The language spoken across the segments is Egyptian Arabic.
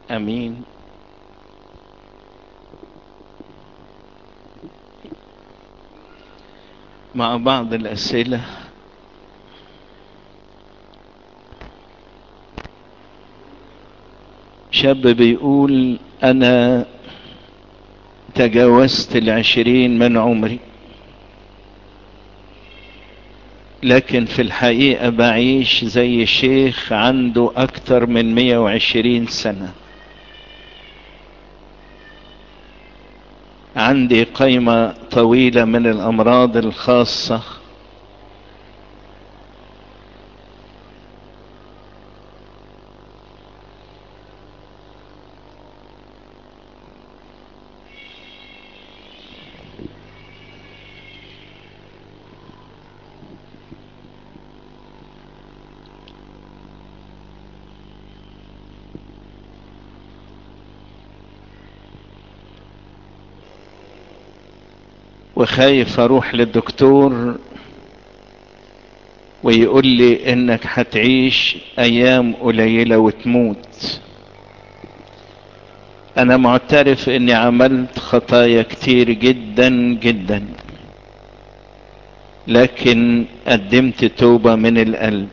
امين مع بعض الاسئله شاب بيقول انا تجاوزت العشرين من عمري لكن في الحقيقة بعيش زي شيخ عنده اكتر من مية وعشرين سنة عندي قائمة طويلة من الامراض الخاصة وخايف اروح للدكتور ويقول لي انك هتعيش ايام قليلة وتموت انا معترف اني عملت خطايا كتير جدا جدا لكن قدمت توبة من القلب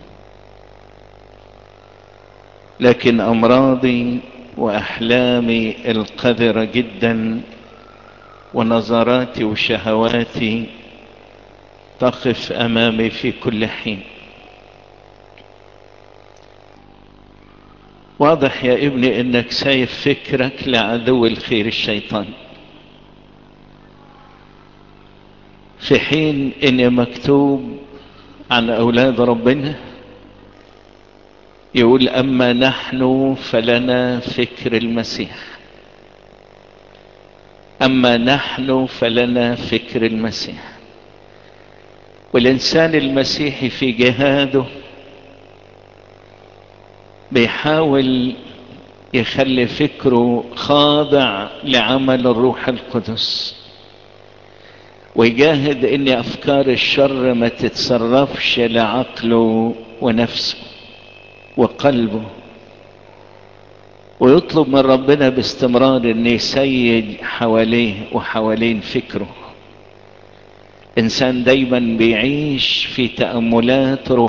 لكن امراضي واحلامي القذرة جدا ونظراتي وشهواتي تقف امامي في كل حين واضح يا ابني انك سايب فكرك لعدو الخير الشيطان في حين ان مكتوب عن اولاد ربنا يقول اما نحن فلنا فكر المسيح اما نحن فلنا فكر المسيح والانسان المسيحي في جهاده بيحاول يخلي فكره خاضع لعمل الروح القدس ويجاهد ان افكار الشر ما تتصرفش لعقله ونفسه وقلبه ويطلب من ربنا باستمرار ان يسيد حواليه وحوالين فكره انسان دايما بيعيش في تأملات روح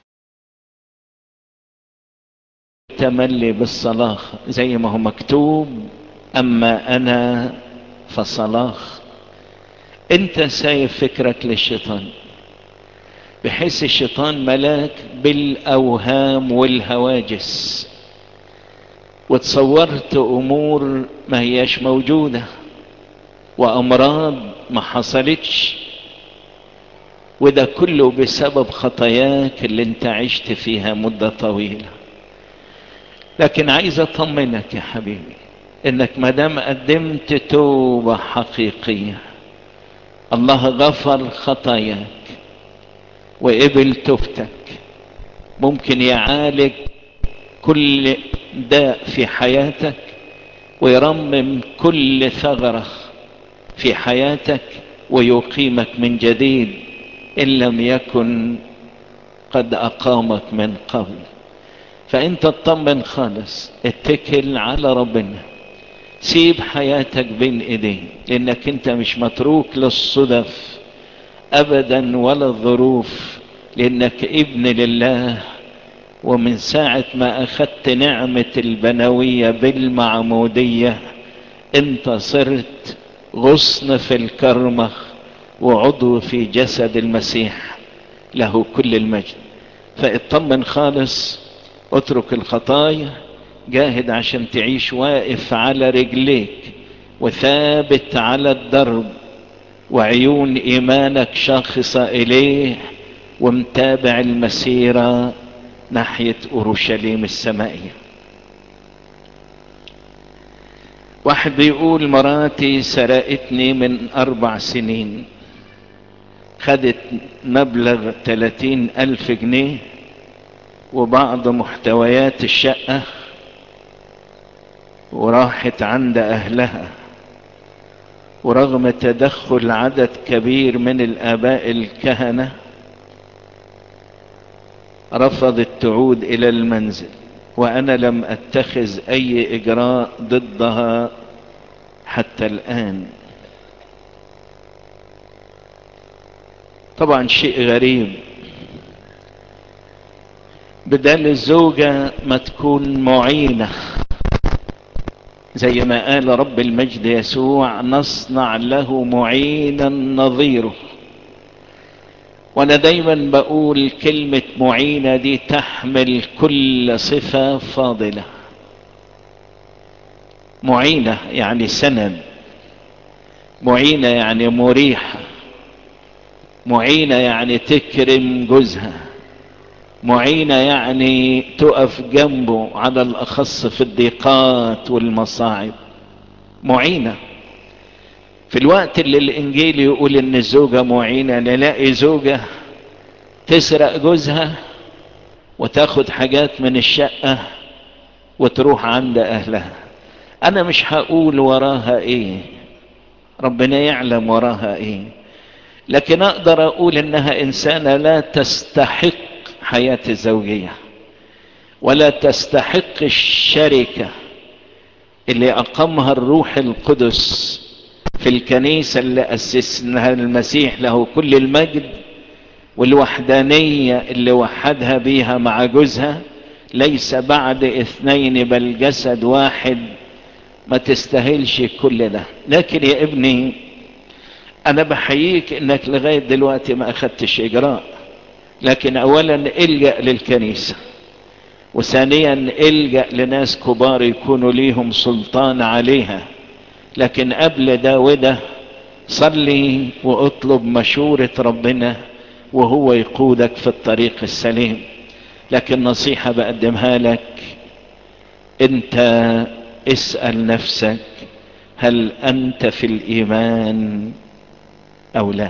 تملي بالصلاح زي ما هو مكتوب اما انا فصلاح انت سايب فكرك للشيطان بحيث الشيطان ملاك بالاوهام والهواجس وتصورت امور ما هياش موجودة وامراض ما حصلتش وده كله بسبب خطاياك اللي انت عشت فيها مدة طويلة لكن عايز اطمنك يا حبيبي انك مدام قدمت توبة حقيقية الله غفر خطاياك وقبل توبتك ممكن يعالج كل داء في حياتك ويرمم كل ثغرة في حياتك ويقيمك من جديد ان لم يكن قد اقامك من قبل فانت اطمن خالص اتكل على ربنا سيب حياتك بين ايديه لانك انت مش متروك للصدف ابدا ولا الظروف لانك ابن لله ومن ساعة ما اخدت نعمة البنوية بالمعمودية انت صرت غصن في الكرمة وعضو في جسد المسيح له كل المجد فاطمن خالص اترك الخطايا جاهد عشان تعيش واقف على رجليك وثابت على الدرب وعيون ايمانك شاخصة اليه ومتابع المسيرة ناحية اورشليم السمائية واحد بيقول مراتي سرقتني من اربع سنين خدت مبلغ تلاتين الف جنيه وبعض محتويات الشقة وراحت عند اهلها ورغم تدخل عدد كبير من الاباء الكهنة رفضت تعود الى المنزل وانا لم اتخذ اي اجراء ضدها حتى الان طبعا شيء غريب بدل الزوجة ما تكون معينة زي ما قال رب المجد يسوع نصنع له معينا نظيره وانا دايما بقول كلمة معينة دي تحمل كل صفة فاضلة معينة يعني سند معينة يعني مريحة معينة يعني تكرم جوزها معينة يعني تقف جنبه على الأخص في الضيقات والمصاعب معينة في الوقت اللي الإنجيل يقول إن الزوجة معينة نلاقي زوجة تسرق جوزها وتاخد حاجات من الشقة وتروح عند أهلها أنا مش هقول وراها إيه ربنا يعلم وراها إيه لكن أقدر أقول إنها إنسانة لا تستحق حياة الزوجية ولا تستحق الشركة اللي أقامها الروح القدس في الكنيسة اللي أسسناها المسيح له كل المجد والوحدانية اللي وحدها بيها مع جوزها ليس بعد اثنين بل جسد واحد ما تستاهلش كل ده لكن يا ابني انا بحييك انك لغاية دلوقتي ما اخدتش اجراء لكن اولا الجأ للكنيسة وثانيا الجأ لناس كبار يكونوا ليهم سلطان عليها لكن قبل ده وده صلي واطلب مشورة ربنا وهو يقودك في الطريق السليم لكن نصيحة بقدمها لك انت اسأل نفسك هل انت في الايمان او لا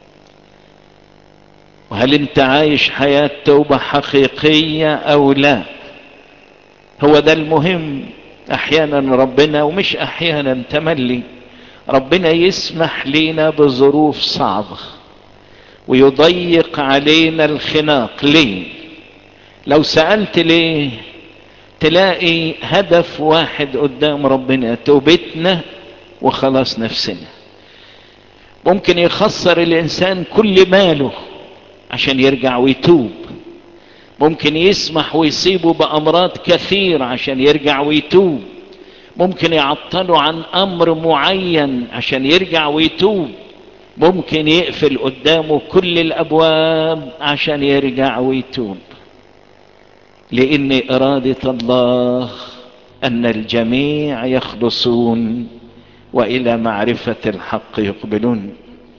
وهل انت عايش حياة توبة حقيقية او لا هو ده المهم احيانا ربنا ومش احيانا تملي ربنا يسمح لينا بظروف صعبة ويضيق علينا الخناق ليه لو سألت ليه تلاقي هدف واحد قدام ربنا توبتنا وخلاص نفسنا ممكن يخسر الانسان كل ماله عشان يرجع ويتوب ممكن يسمح ويسيبه بامراض كثير عشان يرجع ويتوب ممكن يعطله عن امر معين عشان يرجع ويتوب ممكن يقفل قدامه كل الابواب عشان يرجع ويتوب لان اراده الله ان الجميع يخلصون والى معرفه الحق يقبلون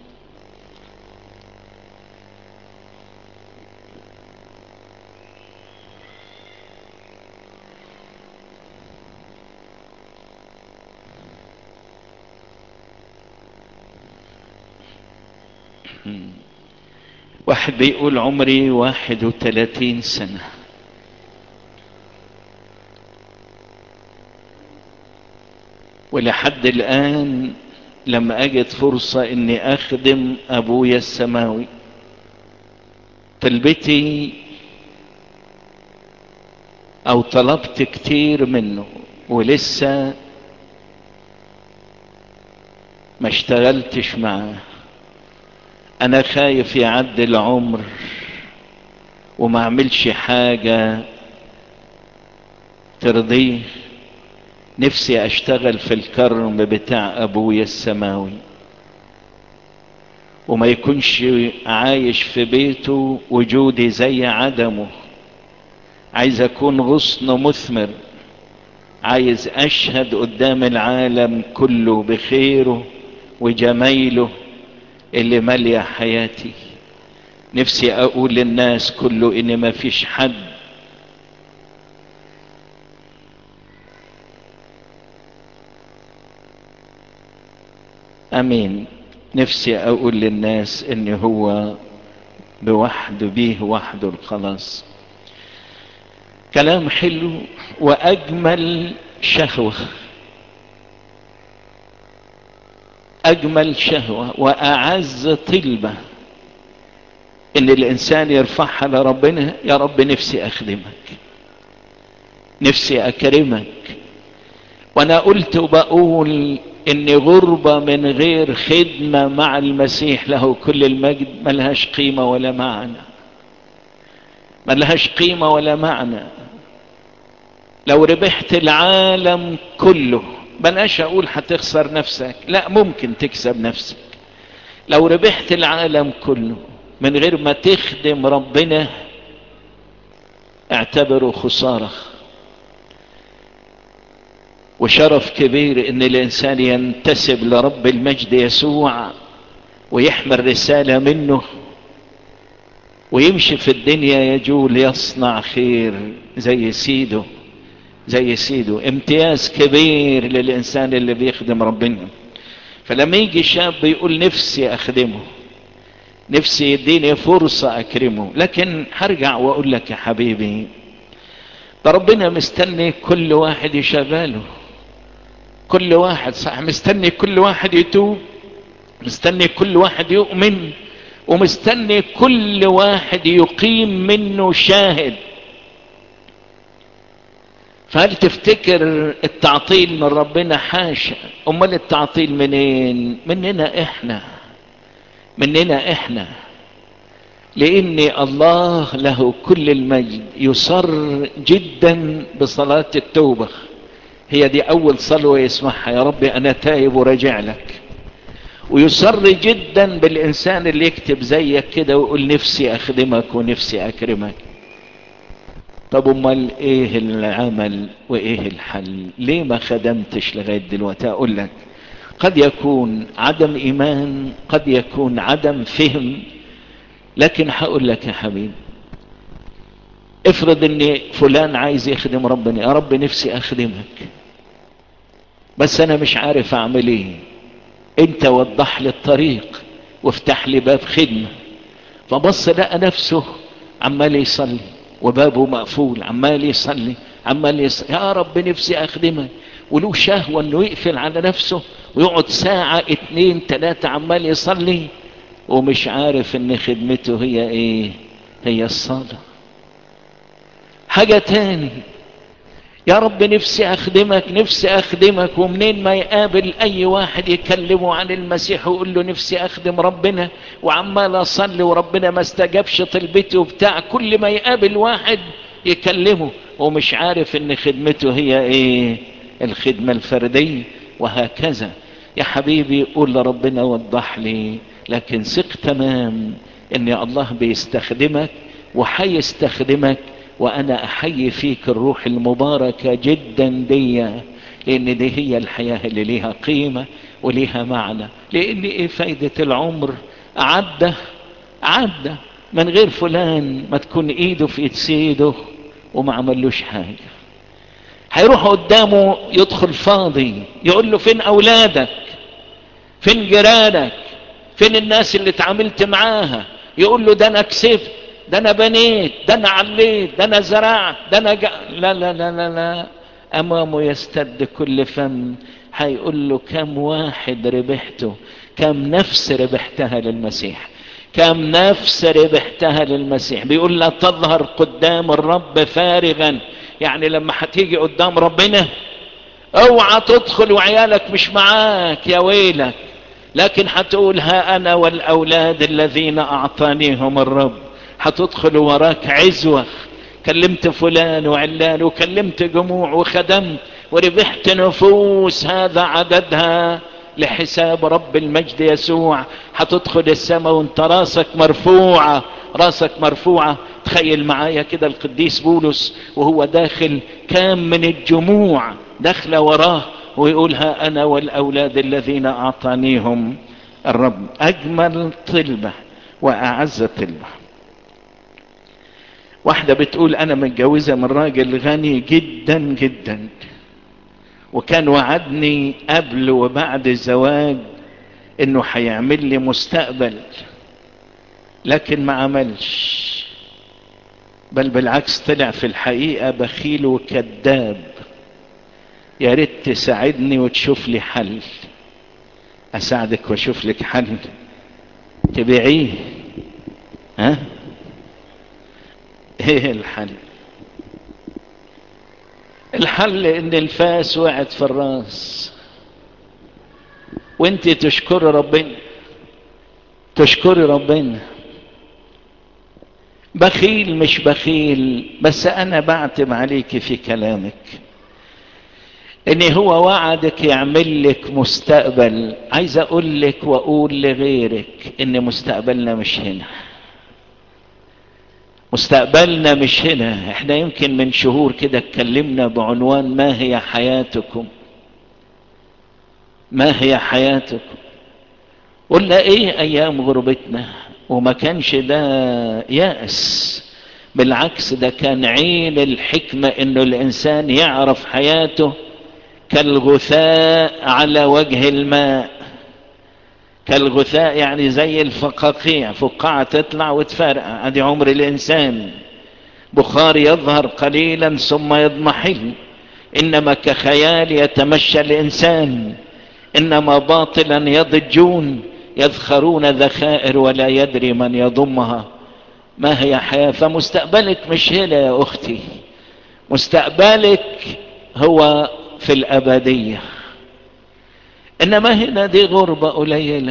واحد بيقول عمري واحد وثلاثين سنة ولحد الآن لم أجد فرصة إني أخدم أبويا السماوي طلبتي أو طلبت كتير منه ولسه ما اشتغلتش معاه انا خايف يعدي العمر وما اعملش حاجة ترضيه نفسي اشتغل في الكرم بتاع ابويا السماوي وما يكونش عايش في بيته وجودي زي عدمه عايز اكون غصن مثمر عايز اشهد قدام العالم كله بخيره وجمايله اللي مالية حياتي نفسي اقول للناس كله ان ما فيش حد امين نفسي اقول للناس ان هو بوحده بيه وحده الخلاص كلام حلو واجمل شهوه اجمل شهوة واعز طلبة ان الانسان يرفعها لربنا يا رب نفسي اخدمك نفسي اكرمك وانا قلت وبقول ان غربة من غير خدمة مع المسيح له كل المجد ملهاش قيمة ولا معنى ملهاش قيمة ولا معنى لو ربحت العالم كله بلاش اقول هتخسر نفسك لا ممكن تكسب نفسك لو ربحت العالم كله من غير ما تخدم ربنا اعتبره خسارة وشرف كبير ان الانسان ينتسب لرب المجد يسوع ويحمل رسالة منه ويمشي في الدنيا يجول يصنع خير زي سيده زي سيده امتياز كبير للانسان اللي بيخدم ربنا فلما يجي شاب يقول نفسي اخدمه نفسي يديني فرصة اكرمه لكن هرجع واقول لك يا حبيبي ده ربنا مستني كل واحد يشغله كل واحد صح مستني كل واحد يتوب مستني كل واحد يؤمن ومستني كل واحد يقيم منه شاهد فهل تفتكر التعطيل من ربنا حاشا امال التعطيل منين مننا احنا مننا احنا لان الله له كل المجد يصر جدا بصلاة التوبة هي دي اول صلوة يسمعها يا ربي انا تائب وراجع لك ويصر جدا بالانسان اللي يكتب زيك كده ويقول نفسي اخدمك ونفسي اكرمك طب امال ايه العمل وايه الحل ليه ما خدمتش لغايه دلوقتي اقول لك قد يكون عدم ايمان قد يكون عدم فهم لكن هقول لك يا حبيبي افرض ان فلان عايز يخدم ربنا يا رب نفسي اخدمك بس انا مش عارف اعمل ايه انت وضح لي الطريق وافتح لي باب خدمة فبص لقى نفسه عمال يصلي وبابه مقفول عمال يصلي عمال يصلي يا رب نفسي اخدمك وله شهوة انه يقفل على نفسه ويقعد ساعة اتنين تلاتة عمال يصلي ومش عارف ان خدمته هي ايه هي الصلاة حاجة تاني يا رب نفسي اخدمك نفسي اخدمك ومنين ما يقابل اي واحد يكلمه عن المسيح ويقول له نفسي اخدم ربنا وعمال اصلي وربنا ما استجابش طلبتي وبتاع كل ما يقابل واحد يكلمه ومش عارف ان خدمته هي ايه الخدمة الفردية وهكذا يا حبيبي قول لربنا وضح لي لكن ثق تمام ان الله بيستخدمك وحيستخدمك وانا احيي فيك الروح المباركة جدا دي لان دي هي الحياة اللي ليها قيمة وليها معنى لان ايه فايدة العمر عدى عدى من غير فلان ما تكون ايده في ايد سيده وما عملوش حاجة هيروح قدامه يدخل فاضي يقول له فين اولادك فين جيرانك فين الناس اللي اتعاملت معاها يقول له ده انا كسبت ده انا بنيت ده انا عليت ده انا زرعت ده انا جا... لا لا لا لا لا امامه يستد كل فم هيقول له كم واحد ربحته كم نفس ربحتها للمسيح كم نفس ربحتها للمسيح بيقول لا تظهر قدام الرب فارغا يعني لما هتيجي قدام ربنا اوعى تدخل وعيالك مش معاك يا ويلك لكن هتقول ها انا والاولاد الذين اعطانيهم الرب هتدخل وراك عزوة كلمت فلان وعلان وكلمت جموع وخدمت وربحت نفوس هذا عددها لحساب رب المجد يسوع هتدخل السماء وانت راسك مرفوعة راسك مرفوعة تخيل معايا كده القديس بولس وهو داخل كام من الجموع داخلة وراه ويقول ها انا والاولاد الذين اعطانيهم الرب اجمل طلبة واعز طلبة واحدة بتقول انا متجوزة من راجل غني جدا جدا وكان وعدني قبل وبعد الزواج انه هيعمل لي مستقبل لكن ما عملش بل بالعكس طلع في الحقيقة بخيل وكذاب يا ريت تساعدني وتشوف لي حل اساعدك واشوف لك حل تبيعيه ها ايه الحل الحل ان الفاس وقعت في الراس وانت تشكري ربنا تشكري ربنا بخيل مش بخيل بس انا بعتب عليك في كلامك ان هو وعدك يعمل لك مستقبل عايز اقول لك واقول لغيرك ان مستقبلنا مش هنا مستقبلنا مش هنا احنا يمكن من شهور كده اتكلمنا بعنوان ما هي حياتكم ما هي حياتكم قلنا ايه ايام غربتنا وما كانش ده يأس بالعكس ده كان عين الحكمة انه الانسان يعرف حياته كالغثاء على وجه الماء كالغثاء يعني زي الفقاقيع فقاعة تطلع وتفرقع ادي عمر الانسان بخار يظهر قليلا ثم يضمحل انما كخيال يتمشى الانسان انما باطلا يضجون يذخرون ذخائر ولا يدري من يضمها ما هي حياة فمستقبلك مش هنا يا اختي مستقبلك هو في الابدية انما هنا دي غربة قليلة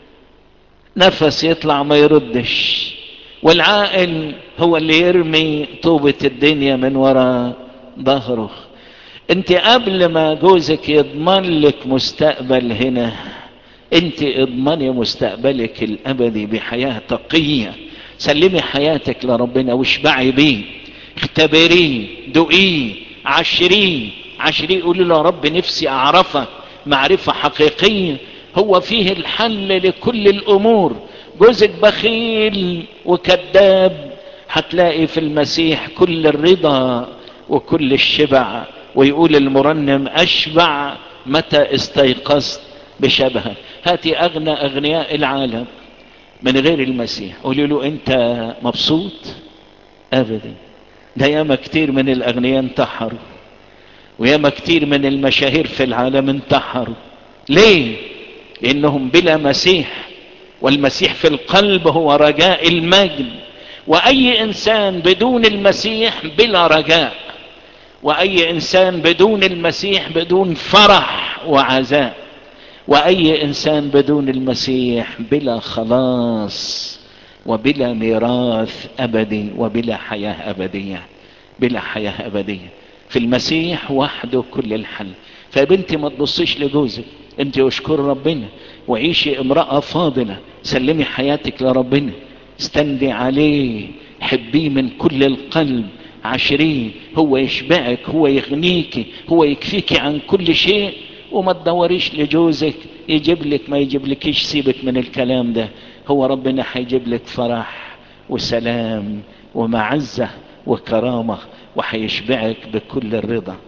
نفس يطلع ما يردش والعاقل هو اللي يرمي طوبة الدنيا من وراء ظهره انت قبل ما جوزك يضمن لك مستقبل هنا انت اضمني مستقبلك الابدي بحياة تقية سلمي حياتك لربنا واشبعي بيه اختبريه دقيه عشريه عشريه قولي له يا رب نفسي اعرفك معرفة حقيقية هو فيه الحل لكل الامور جوزك بخيل وكذاب هتلاقي في المسيح كل الرضا وكل الشبع ويقول المرنم اشبع متى استيقظت بشبهه هاتي اغنى اغنياء العالم من غير المسيح قولي له انت مبسوط ابدا ده ياما كتير من الاغنياء انتحروا وياما كتير من المشاهير في العالم انتحروا ليه لانهم بلا مسيح والمسيح في القلب هو رجاء المجد واي انسان بدون المسيح بلا رجاء واي انسان بدون المسيح بدون فرح وعزاء واي انسان بدون المسيح بلا خلاص وبلا ميراث ابدي وبلا حياه ابديه بلا حياه ابديه في المسيح وحده كل الحل فيا بنتي ما تبصيش لجوزك انت اشكر ربنا وعيشي امراه فاضله سلمي حياتك لربنا استندي عليه حبيه من كل القلب عشرين هو يشبعك هو يغنيك هو يكفيك عن كل شيء وما تدوريش لجوزك يجيب لك ما يجيب لكيش سيبك من الكلام ده هو ربنا هيجيب لك فرح وسلام ومعزة وكرامة وهيشبعك بكل الرضا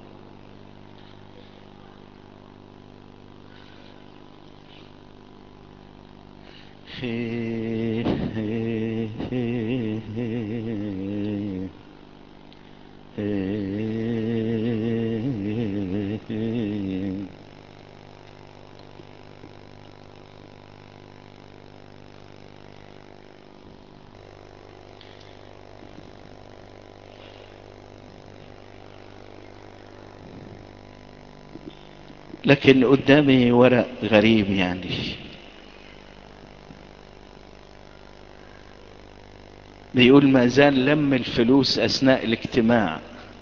لكن قدامي ورق غريب يعني بيقول ما زال لم الفلوس اثناء الاجتماع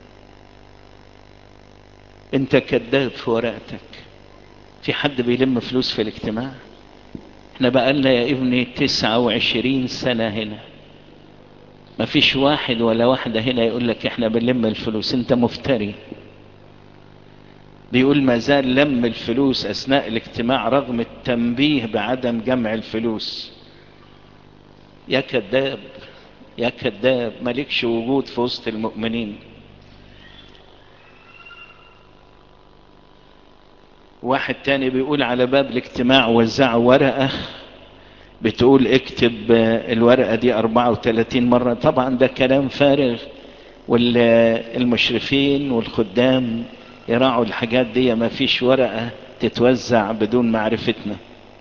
انت كذاب في ورقتك في حد بيلم فلوس في الاجتماع احنا بقالنا يا ابني تسعة وعشرين سنة هنا ما فيش واحد ولا واحدة هنا يقول لك احنا بنلم الفلوس انت مفتري بيقول ما زال لم الفلوس اثناء الاجتماع رغم التنبيه بعدم جمع الفلوس يا كذاب يا كذاب مالكش وجود في وسط المؤمنين واحد تاني بيقول على باب الاجتماع وزعوا ورقة بتقول اكتب الورقة دي 34 مرة طبعا ده كلام فارغ والمشرفين والخدام يراعوا الحاجات دي ما فيش ورقة تتوزع بدون معرفتنا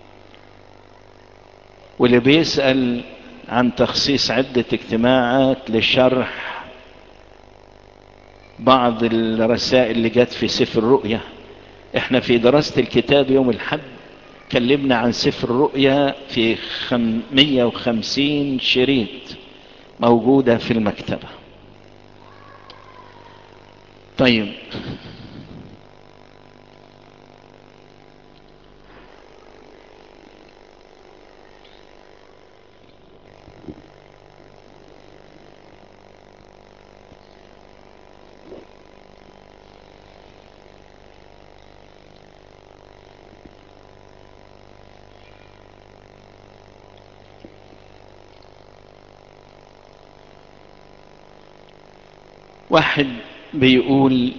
واللي بيسأل عن تخصيص عدة اجتماعات لشرح بعض الرسائل اللي جت في سفر الرؤيا احنا في دراسة الكتاب يوم الحد كلمنا عن سفر الرؤيا في 150 شريط موجودة في المكتبة طيب واحد بيقول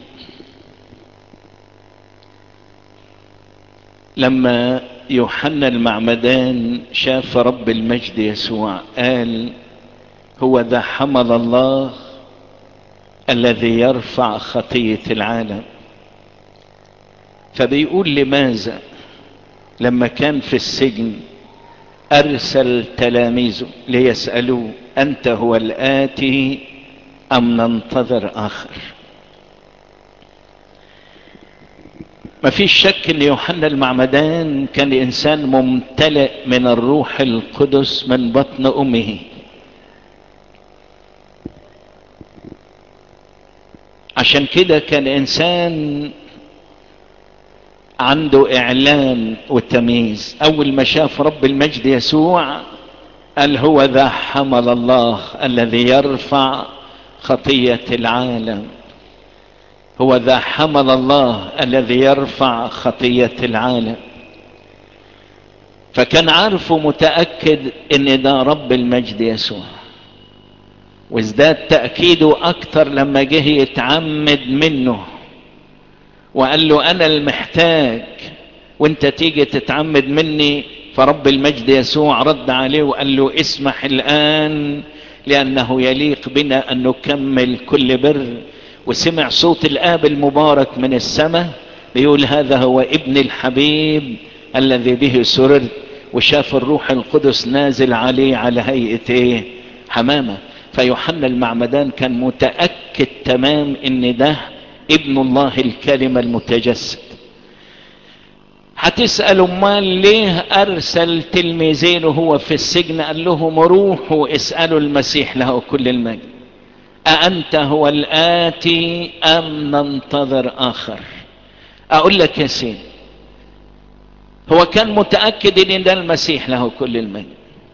لما يوحنا المعمدان شاف رب المجد يسوع قال هو ذا حمل الله الذي يرفع خطية العالم فبيقول لماذا لما كان في السجن أرسل تلاميذه ليسألوه أنت هو الآتي أم ننتظر آخر ما فيش شك ان يوحنا المعمدان كان انسان ممتلئ من الروح القدس من بطن امه عشان كده كان انسان عنده اعلان وتمييز اول ما شاف رب المجد يسوع قال هو ذا حمل الله الذي يرفع خطية العالم هو ذا حمل الله الذي يرفع خطية العالم فكان عارفه متأكد ان ده رب المجد يسوع وازداد تأكيده اكتر لما جه يتعمد منه وقال له انا المحتاج وانت تيجي تتعمد مني فرب المجد يسوع رد عليه وقال له اسمح الان لانه يليق بنا ان نكمل كل بر وسمع صوت الاب المبارك من السماء بيقول هذا هو ابن الحبيب الذي به سررت وشاف الروح القدس نازل عليه على هيئة ايه حمامة فيوحنا المعمدان كان متأكد تمام ان ده ابن الله الكلمة المتجسد هتسأل امال ليه ارسل تلميذين وهو في السجن قال لهم روحوا اسألوا المسيح له كل المجد أأنت هو الآتي أم ننتظر آخر أقول لك يا سيدي هو كان متأكد ان ده المسيح له كل المجد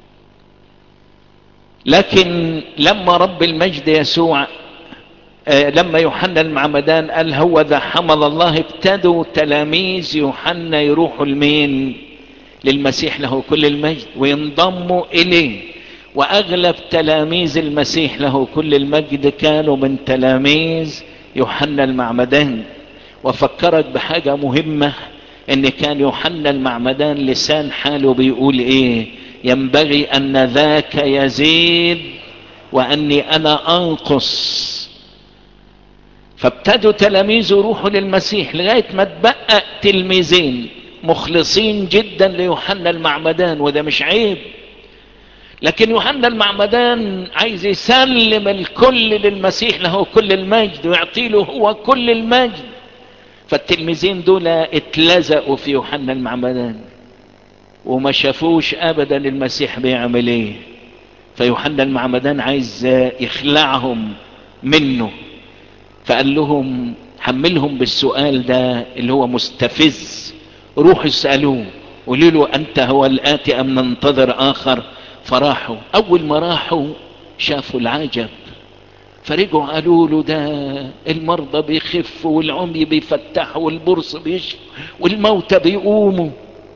لكن لما رب المجد يسوع آه لما يوحنا المعمدان قال هو ذا حمل الله ابتدوا تلاميذ يوحنا يروحوا لمين للمسيح له كل المجد وينضموا اليه واغلب تلاميذ المسيح له كل المجد كانوا من تلاميذ يوحنا المعمدان وفكرك بحاجة مهمة ان كان يوحنا المعمدان لسان حاله بيقول ايه ينبغي ان ذاك يزيد واني انا انقص فابتدوا تلاميذه يروحوا للمسيح لغاية ما تبقى تلميذين مخلصين جدا ليوحنا المعمدان وده مش عيب لكن يوحنا المعمدان عايز يسلم الكل للمسيح له كل المجد ويعطي له هو كل المجد فالتلميذين دول اتلزقوا في يوحنا المعمدان وما شافوش ابدا المسيح بيعمل ايه فيوحنا المعمدان عايز يخلعهم منه فقال لهم حملهم بالسؤال ده اللي هو مستفز روحوا اسألوه قولوا له انت هو الاتي ام ننتظر اخر فراحوا اول ما راحوا شافوا العجب فرجعوا قالوا له ده المرضى بيخفوا والعمي بيفتحوا والبرص بيشفوا والموتى بيقوموا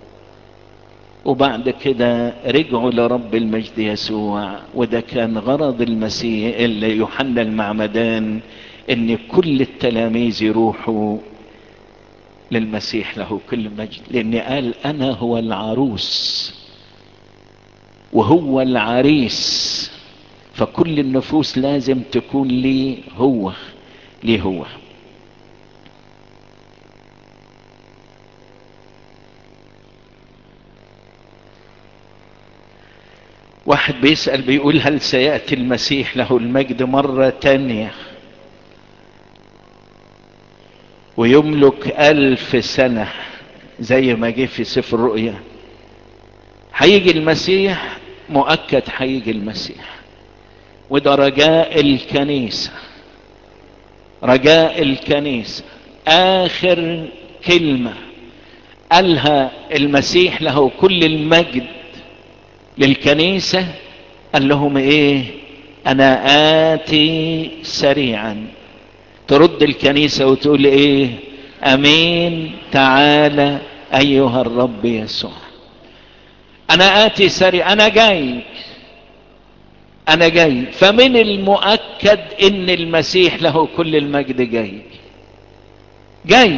وبعد كده رجعوا لرب المجد يسوع وده كان غرض المسيح اللي يوحنا المعمدان ان كل التلاميذ يروحوا للمسيح له كل مجد لان قال انا هو العروس وهو العريس فكل النفوس لازم تكون لي هو ليه هو واحد بيسأل بيقول هل سيأتي المسيح له المجد مرة تانية ويملك ألف سنة زي ما جه في سفر الرؤيا هيجي المسيح مؤكد هيجي المسيح وده رجاء الكنيسة رجاء الكنيسة آخر كلمة قالها المسيح له كل المجد للكنيسة قال لهم ايه انا آتي سريعا ترد الكنيسة وتقول ايه امين تعالى ايها الرب يسوع انا آتي سريعا انا جاي انا جاي فمن المؤكد ان المسيح له كل المجد جاي جاي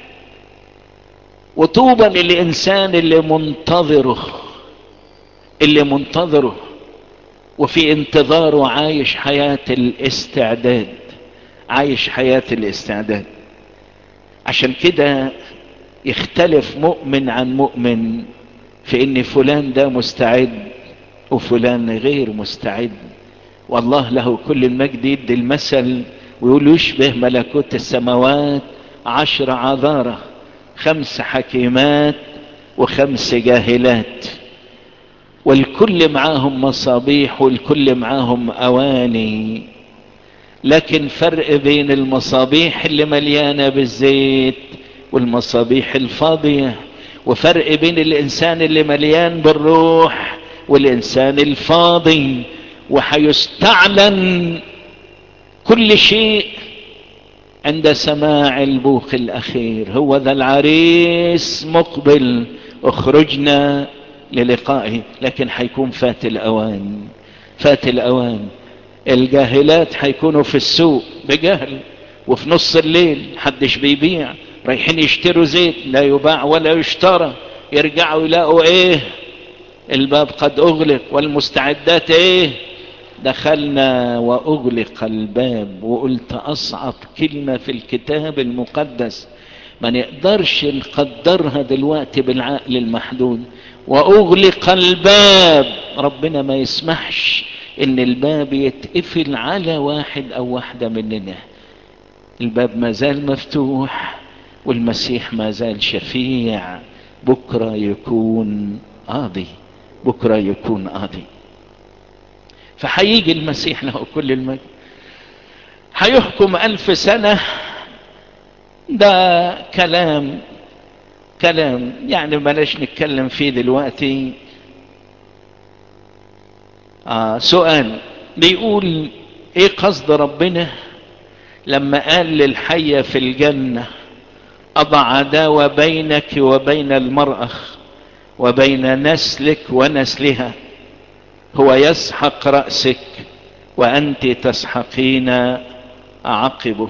وطوبى للانسان اللي منتظره اللي منتظره وفي انتظاره عايش حياة الاستعداد عايش حياة الاستعداد عشان كده يختلف مؤمن عن مؤمن في ان فلان ده مستعد وفلان غير مستعد والله له كل المجد يدي المثل ويقول يشبه ملكوت السماوات عشر عذارة خمس حكيمات وخمس جاهلات والكل معاهم مصابيح والكل معاهم اواني لكن فرق بين المصابيح اللي مليانة بالزيت والمصابيح الفاضية وفرق بين الانسان اللي مليان بالروح والانسان الفاضي وحيستعلن كل شيء عند سماع البوق الاخير هو ذا العريس مقبل اخرجنا للقائه لكن حيكون فات الاوان فات الاوان الجاهلات حيكونوا في السوق بجهل وفي نص الليل حدش بيبيع رايحين يشتروا زيت لا يباع ولا يشترى يرجعوا يلاقوا ايه الباب قد اغلق والمستعدات ايه دخلنا واغلق الباب وقلت اصعب كلمة في الكتاب المقدس ما نقدرش نقدرها دلوقتي بالعقل المحدود واغلق الباب ربنا ما يسمحش ان الباب يتقفل على واحد او واحدة مننا الباب ما زال مفتوح والمسيح ما زال شفيع بكرة يكون قاضي بكرة يكون قاضي فحيجي المسيح له كل المجد هيحكم ألف سنة ده كلام كلام يعني بلاش نتكلم فيه دلوقتي آه سؤال بيقول ايه قصد ربنا لما قال للحية في الجنة أضع عداوة بينك وبين المرأة وبين نسلك ونسلها هو يسحق رأسك وأنت تسحقين عقبه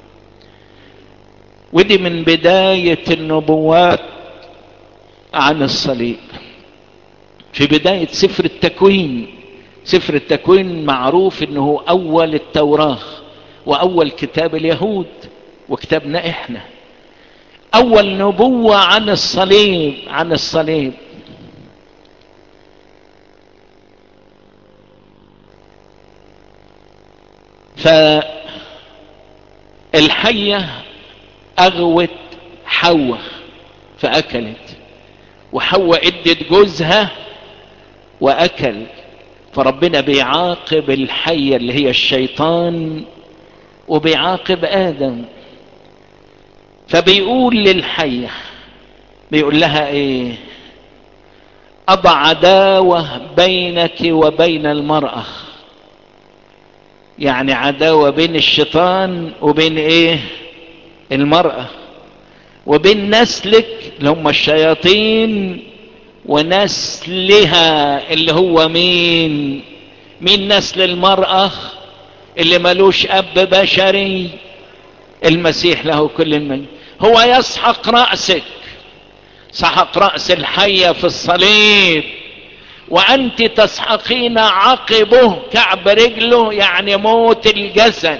ودي من بداية النبوات عن الصليب في بداية سفر التكوين سفر التكوين معروف انه اول التوراة واول كتاب اليهود وكتابنا احنا اول نبوة عن الصليب عن الصليب فالحية اغوت حواء فاكلت وحواء ادت جوزها واكل فربنا بيعاقب الحية اللي هي الشيطان وبيعاقب ادم فبيقول للحية بيقول لها ايه اضع عداوة بينك وبين المرأة يعني عداوة بين الشيطان وبين ايه المرأة وبين نسلك اللي هم الشياطين ونسلها اللي هو مين مين نسل المرأة اللي ملوش اب بشري المسيح له كل المجد هو يسحق رأسك سحق رأس الحية في الصليب وأنت تسحقين عقبه كعب رجله يعني موت الجسد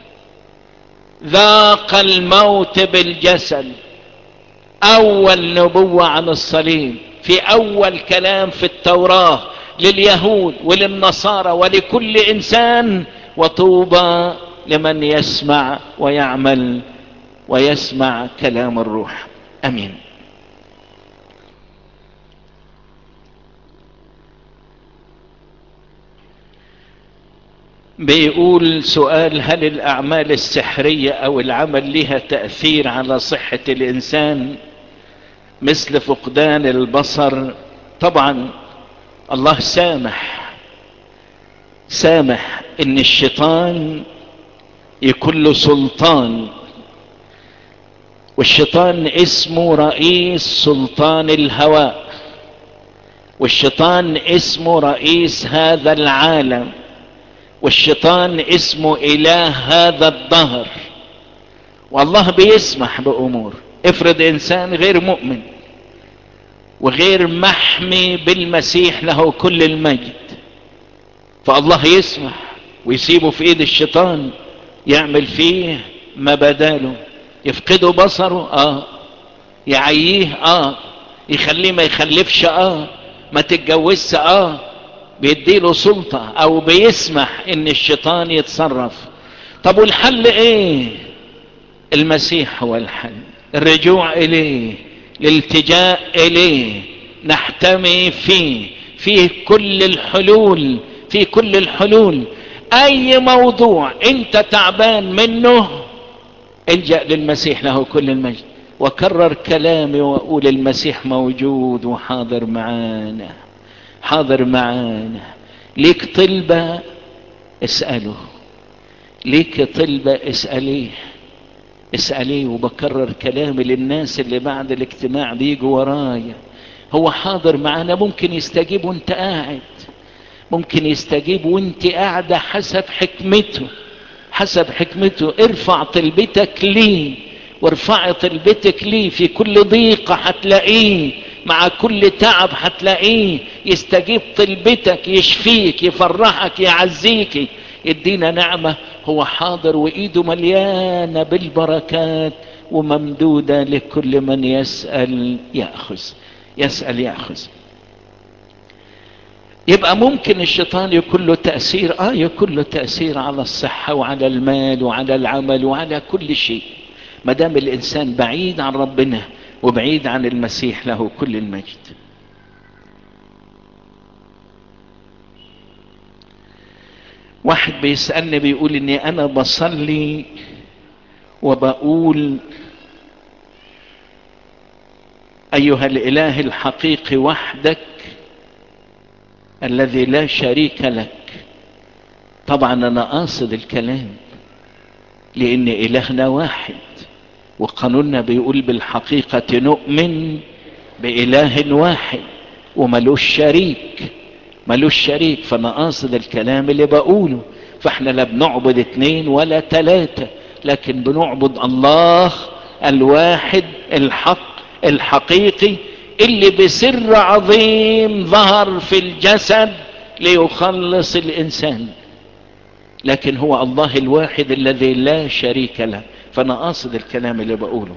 ذاق الموت بالجسد أول نبوة عن الصليب في أول كلام في التوراة لليهود وللنصارى ولكل إنسان وطوبى لمن يسمع ويعمل ويسمع كلام الروح امين بيقول سؤال هل الاعمال السحريه او العمل لها تاثير على صحه الانسان مثل فقدان البصر طبعا الله سامح سامح ان الشيطان يكون له سلطان والشيطان اسمه رئيس سلطان الهواء والشيطان اسمه رئيس هذا العالم والشيطان اسمه اله هذا الدهر والله بيسمح بامور افرض انسان غير مؤمن وغير محمي بالمسيح له كل المجد فالله يسمح ويسيبه في ايد الشيطان يعمل فيه ما بداله يفقده بصره اه يعييه اه يخليه ما يخلفش اه ما تتجوزش اه بيديله سلطة او بيسمح ان الشيطان يتصرف طب والحل ايه المسيح هو الحل الرجوع اليه الالتجاء اليه نحتمي فيه فيه كل الحلول في كل الحلول اي موضوع انت تعبان منه الجأ للمسيح له كل المجد وكرر كلامي واقول المسيح موجود وحاضر معانا حاضر معانا ليك طلبة اسأله ليك طلبة اسأليه اسأليه وبكرر كلامي للناس اللي بعد الاجتماع بيجوا ورايا هو حاضر معانا ممكن يستجيب وانت قاعد ممكن يستجيب وانت قاعدة حسب حكمته حسب حكمته ارفع طلبتك ليه وارفعي طلبتك ليه في كل ضيقة هتلاقيه مع كل تعب هتلاقيه يستجيب طلبتك يشفيك يفرحك يعزيك يدينا نعمة هو حاضر وإيده مليانة بالبركات وممدودة لكل من يسأل يأخذ يسأل يأخذ يبقى ممكن الشيطان يكون له تأثير آه يكون له تأثير على الصحة وعلى المال وعلى العمل وعلى كل شيء ما دام الإنسان بعيد عن ربنا وبعيد عن المسيح له كل المجد واحد بيسألني بيقول اني انا بصلي وبقول ايها الاله الحقيقي وحدك الذي لا شريك لك طبعا انا قاصد الكلام لان الهنا واحد وقانوننا بيقول بالحقيقة نؤمن بإله واحد وملوش شريك ملوش شريك فانا قاصد الكلام اللي بقوله فاحنا لا بنعبد اتنين ولا تلاتة لكن بنعبد الله الواحد الحق الحقيقي اللي بسر عظيم ظهر في الجسد ليخلص الانسان لكن هو الله الواحد الذي لا شريك له فانا قاصد الكلام اللي بقوله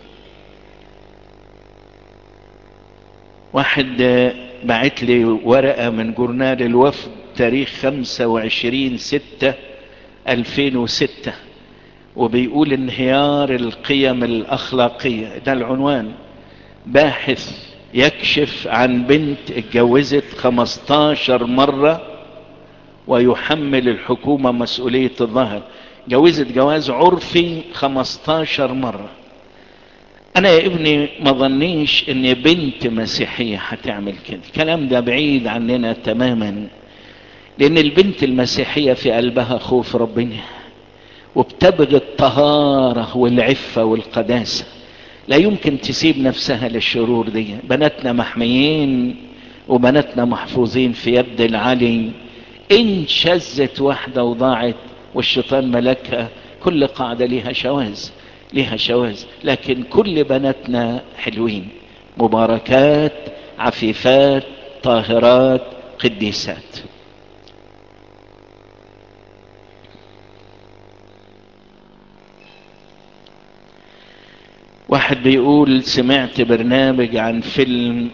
واحد بعت لي ورقة من جورنال الوفد تاريخ 25 6 2006 وبيقول انهيار القيم الأخلاقية ده العنوان باحث يكشف عن بنت اتجوزت 15 مرة ويحمل الحكومة مسؤولية الظهر جوزت جواز عرفي 15 مرة انا يا ابني ما ظنيش ان بنت مسيحية هتعمل كده الكلام ده بعيد عننا تماما لان البنت المسيحية في قلبها خوف ربنا وبتبغي الطهارة والعفة والقداسة لا يمكن تسيب نفسها للشرور دي بناتنا محميين وبناتنا محفوظين في يد العلي ان شزت واحدة وضاعت والشيطان ملكها كل قاعدة لها شواذ لها شواذ لكن كل بناتنا حلوين مباركات عفيفات طاهرات قديسات واحد بيقول سمعت برنامج عن فيلم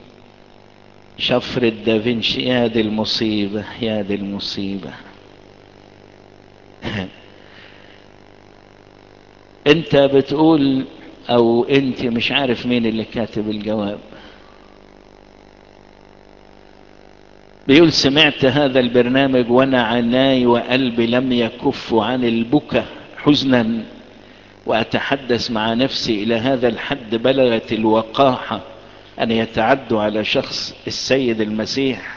شفرة دافنشي يا دي المصيبة يا دي المصيبة انت بتقول او انت مش عارف مين اللي كاتب الجواب بيقول سمعت هذا البرنامج وانا عناي وقلبي لم يكف عن البكا حزنا واتحدث مع نفسي الى هذا الحد بلغت الوقاحة ان يتعدوا على شخص السيد المسيح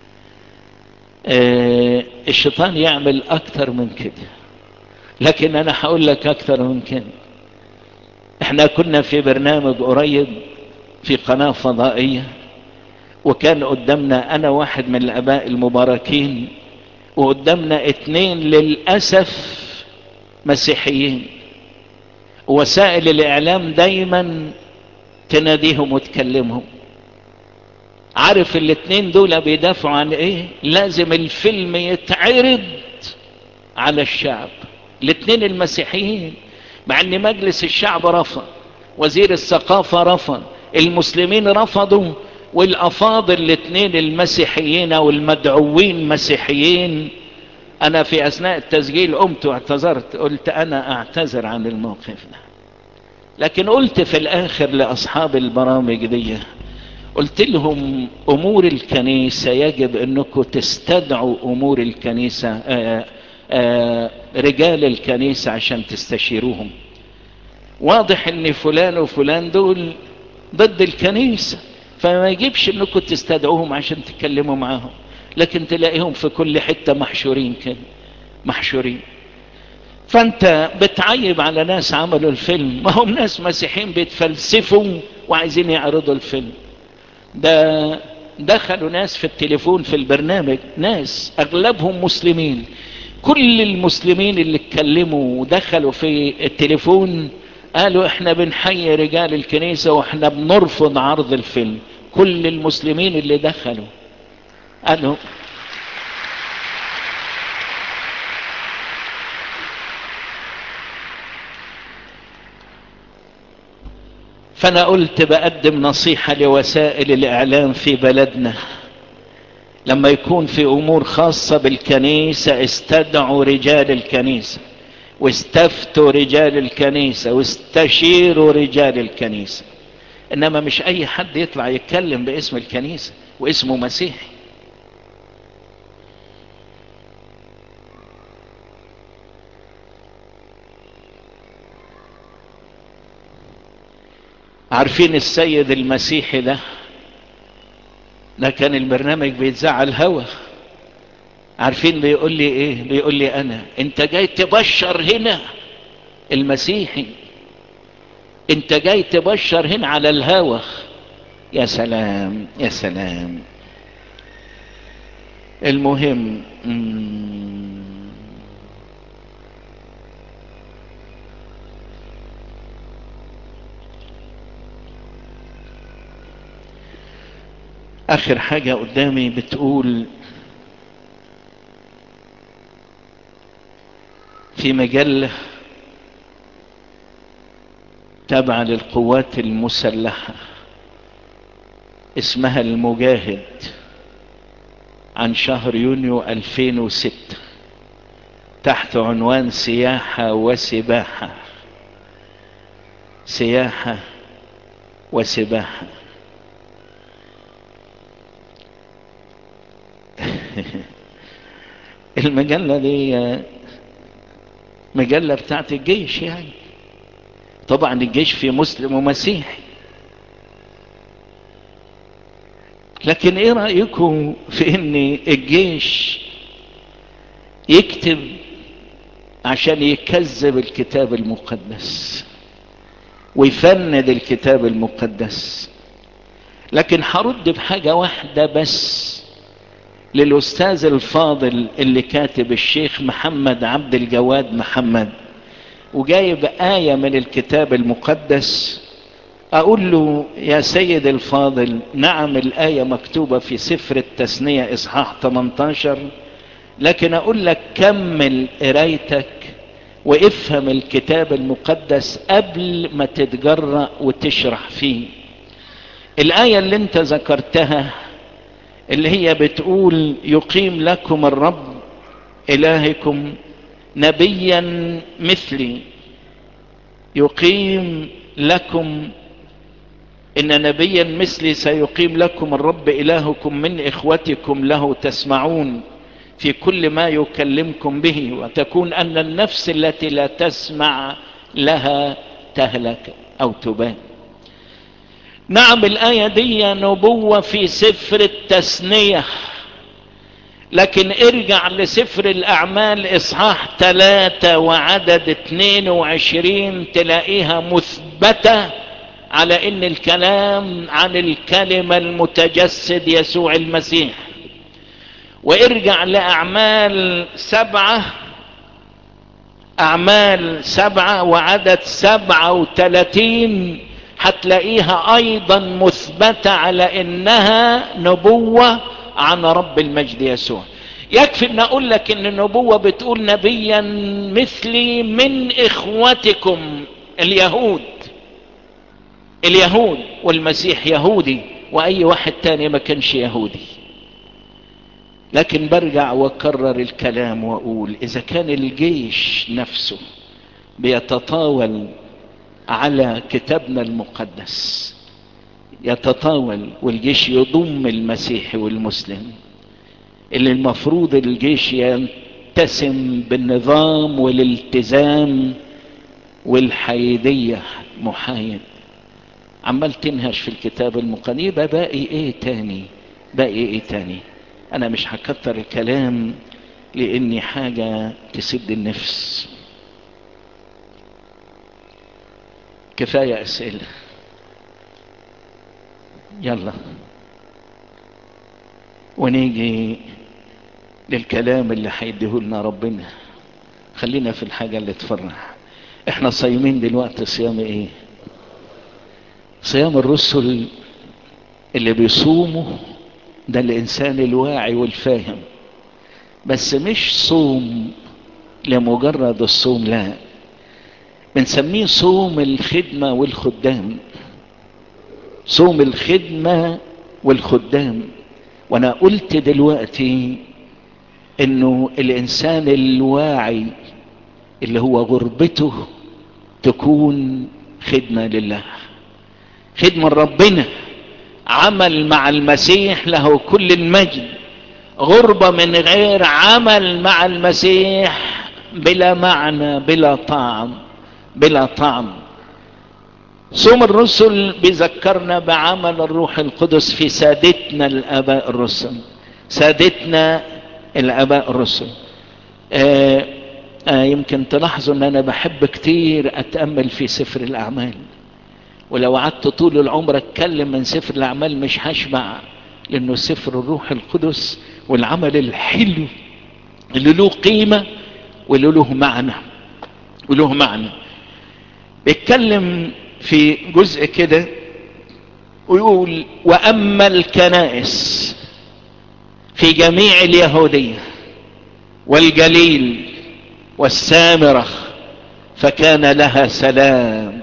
آه الشيطان يعمل اكتر من كده لكن انا هقول لك اكتر من كده احنا كنا في برنامج قريب في قناة فضائية وكان قدامنا انا واحد من الاباء المباركين وقدامنا اتنين للأسف مسيحيين وسائل الاعلام دايما تناديهم وتكلمهم عارف الاتنين دول بيدافعوا عن ايه لازم الفيلم يتعرض على الشعب الاتنين المسيحيين مع ان مجلس الشعب رفض وزير الثقافة رفض المسلمين رفضوا والافاضل الاثنين المسيحيين والمدعوين مسيحيين انا في اثناء التسجيل قمت واعتذرت قلت انا اعتذر عن الموقف ده لكن قلت في الاخر لاصحاب البرامج دي قلت لهم امور الكنيسة يجب انكم تستدعوا امور الكنيسة آآ آآ رجال الكنيسة عشان تستشيروهم واضح ان فلان وفلان دول ضد الكنيسة فما يجيبش انكم تستدعوهم عشان تتكلموا معاهم لكن تلاقيهم في كل حتة محشورين كده محشورين فانت بتعيب على ناس عملوا الفيلم ما هم ناس مسيحيين بيتفلسفوا وعايزين يعرضوا الفيلم ده دخلوا ناس في التليفون في البرنامج ناس اغلبهم مسلمين كل المسلمين اللي اتكلموا ودخلوا في التليفون قالوا احنا بنحيي رجال الكنيسة واحنا بنرفض عرض الفيلم كل المسلمين اللي دخلوا قالوا فانا قلت بقدم نصيحة لوسائل الاعلام في بلدنا لما يكون في امور خاصة بالكنيسة استدعوا رجال الكنيسة واستفتوا رجال الكنيسة واستشيروا رجال الكنيسة انما مش اي حد يطلع يتكلم باسم الكنيسة واسمه مسيحي عارفين السيد المسيحي ده ده كان البرنامج بيتذاع على الهوا عارفين بيقول لي ايه بيقول لي انا انت جاي تبشر هنا المسيحي انت جاي تبشر هنا على الهوا يا سلام يا سلام المهم اخر حاجة قدامي بتقول في مجلة تابعة للقوات المسلحة اسمها المجاهد عن شهر يونيو 2006 تحت عنوان سياحة وسباحة سياحة وسباحة المجلة دي مجلة بتاعت الجيش يعني طبعا الجيش فيه مسلم ومسيحي لكن ايه رأيكم في ان الجيش يكتب عشان يكذب الكتاب المقدس ويفند الكتاب المقدس لكن هرد بحاجة واحدة بس للأستاذ الفاضل اللي كاتب الشيخ محمد عبد الجواد محمد وجايب آية من الكتاب المقدس أقول له يا سيد الفاضل نعم الآية مكتوبة في سفر التثنية إصحاح 18 لكن أقول لك كمل قرايتك وافهم الكتاب المقدس قبل ما تتجرأ وتشرح فيه الآية اللي انت ذكرتها اللي هي بتقول يقيم لكم الرب إلهكم نبيا مثلي يقيم لكم ان نبيا مثلي سيقيم لكم الرب الهكم من اخوتكم له تسمعون في كل ما يكلمكم به وتكون ان النفس التي لا تسمع لها تهلك او تبان نعم الايه دي نبوه في سفر التثنيه لكن ارجع لسفر الاعمال اصحاح ثلاثة وعدد 22 تلاقيها مثبتة على ان الكلام عن الكلمة المتجسد يسوع المسيح وارجع لاعمال سبعة اعمال سبعة وعدد سبعة وثلاثين هتلاقيها ايضا مثبتة على انها نبوة عن رب المجد يسوع يكفي ان اقول لك ان النبوة بتقول نبيا مثلي من اخوتكم اليهود اليهود والمسيح يهودي واي واحد تاني ما كانش يهودي لكن برجع واكرر الكلام واقول اذا كان الجيش نفسه بيتطاول على كتابنا المقدس يتطاول والجيش يضم المسيحي والمسلم اللي المفروض الجيش يلتزم بالنظام والالتزام والحيدية محايد عمال تنهش في الكتاب المقدس يبقى باقي ايه تاني باقي ايه تاني انا مش هكتر الكلام لاني حاجة تسد النفس كفاية اسئلة يلا ونيجي للكلام اللي هيديه لنا ربنا خلينا في الحاجة اللي تفرح احنا صايمين دلوقتي صيام ايه صيام الرسل اللي بيصوموا ده الانسان الواعي والفاهم بس مش صوم لمجرد الصوم لا بنسميه صوم الخدمة والخدام صوم الخدمة والخدام وانا قلت دلوقتي انه الانسان الواعي اللي هو غربته تكون خدمة لله خدمة ربنا عمل مع المسيح له كل المجد غربة من غير عمل مع المسيح بلا معنى بلا طعم بلا طعم صوم الرسل بيذكرنا بعمل الروح القدس في سادتنا الاباء الرسل سادتنا الاباء الرسل آه آه يمكن تلاحظوا ان انا بحب كتير اتامل في سفر الاعمال ولو قعدت طول العمر اتكلم من سفر الاعمال مش هشبع لانه سفر الروح القدس والعمل الحلو اللي له قيمة واللي له معنى وله معنى بيتكلم في جزء كده ويقول واما الكنائس في جميع اليهودية والجليل والسامرة فكان لها سلام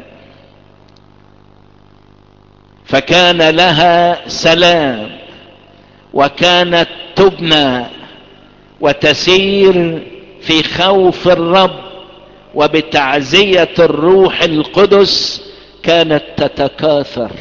فكان لها سلام وكانت تبنى وتسير في خوف الرب وبتعزية الروح القدس كانت تتكاثر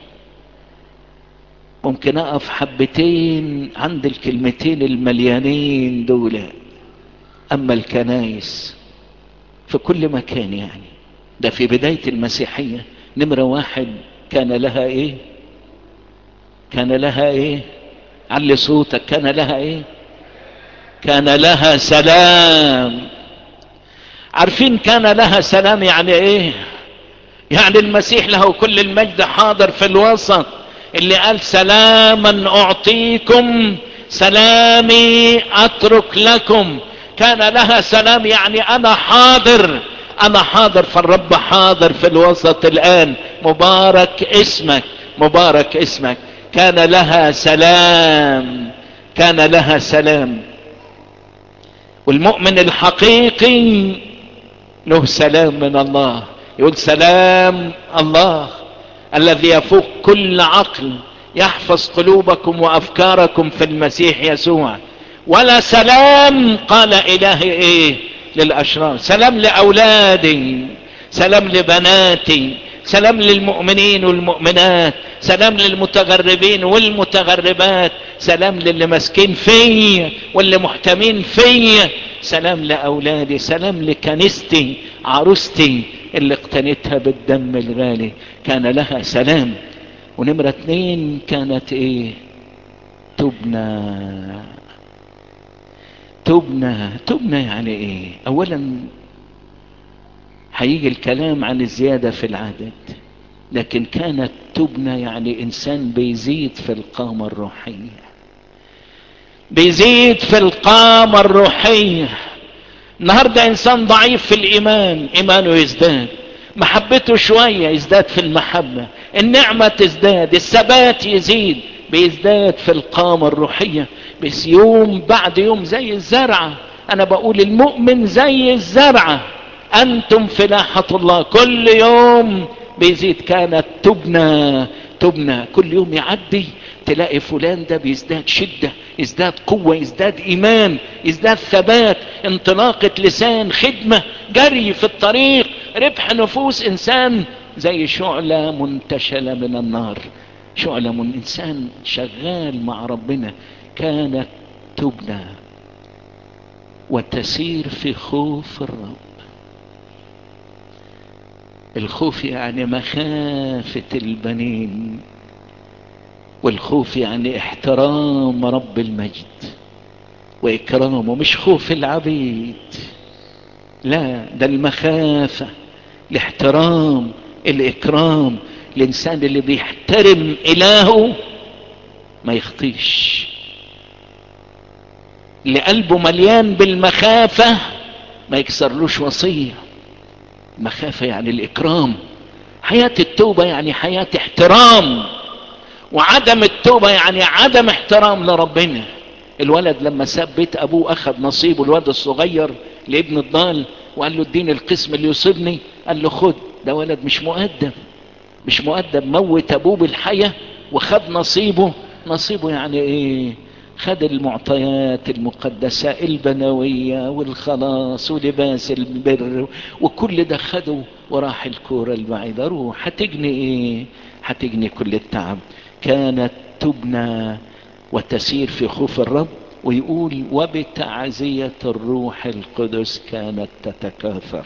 ممكن اقف حبتين عند الكلمتين المليانين دول اما الكنايس في كل مكان يعني ده في بداية المسيحية نمرة واحد كان لها ايه كان لها ايه علي صوتك كان لها ايه كان لها سلام عارفين كان لها سلام يعني ايه يعني المسيح له كل المجد حاضر في الوسط اللي قال سلاما اعطيكم سلامي اترك لكم كان لها سلام يعني انا حاضر انا حاضر فالرب حاضر في الوسط الان مبارك اسمك مبارك اسمك كان لها سلام كان لها سلام والمؤمن الحقيقي له سلام من الله يقول سلام الله الذي يفوق كل عقل يحفظ قلوبكم وافكاركم في المسيح يسوع ولا سلام قال الهي ايه للاشرار سلام لاولادي سلام لبناتي سلام للمؤمنين والمؤمنات سلام للمتغربين والمتغربات سلام للي ماسكين فيا واللي محتمين فيا سلام لاولادي سلام لكنيستي عروستي اللي اقتنتها بالدم الغالي كان لها سلام ونمرة اتنين كانت ايه تبنى تبنى تبنى يعني ايه اولا هيجي الكلام عن الزيادة في العدد لكن كانت تبنى يعني انسان بيزيد في القامة الروحية بيزيد في القامة الروحية النهاردة انسان ضعيف في الايمان ايمانه يزداد محبته شوية يزداد في المحبة النعمة تزداد الثبات يزيد بيزداد في القامة الروحية بس يوم بعد يوم زي الزرعة انا بقول المؤمن زي الزرعة انتم فلاحة الله كل يوم بيزيد كانت تبنى تبنى كل يوم يعدي تلاقي فلان ده بيزداد شدة يزداد قوة يزداد ايمان يزداد ثبات انطلاقة لسان خدمة جري في الطريق ربح نفوس انسان زي شعلة منتشلة من النار شعلة من انسان شغال مع ربنا كانت تبنى وتسير في خوف الرب الخوف يعني مخافة البنين والخوف يعني احترام رب المجد واكرامه مش خوف العبيد لا ده المخافة الاحترام الاكرام الانسان اللي بيحترم الهه ما يخطيش اللي قلبه مليان بالمخافة ما يكسرلوش وصية مخافة يعني الاكرام حياة التوبة يعني حياة احترام وعدم التوبة يعني عدم احترام لربنا الولد لما ساب بيت ابوه اخذ نصيبه الولد الصغير لابن الضال وقال له اديني القسم اللي يصيبني قال له خد ده ولد مش مؤدب مش مؤدب موت ابوه بالحياة وخد نصيبه نصيبه يعني ايه خد المعطيات المقدسة البنوية والخلاص ولباس البر وكل ده خده وراح الكورة البعيدة روح هتجني ايه هتجني كل التعب كانت تبنى وتسير في خوف الرب ويقول وبتعزية الروح القدس كانت تتكاثر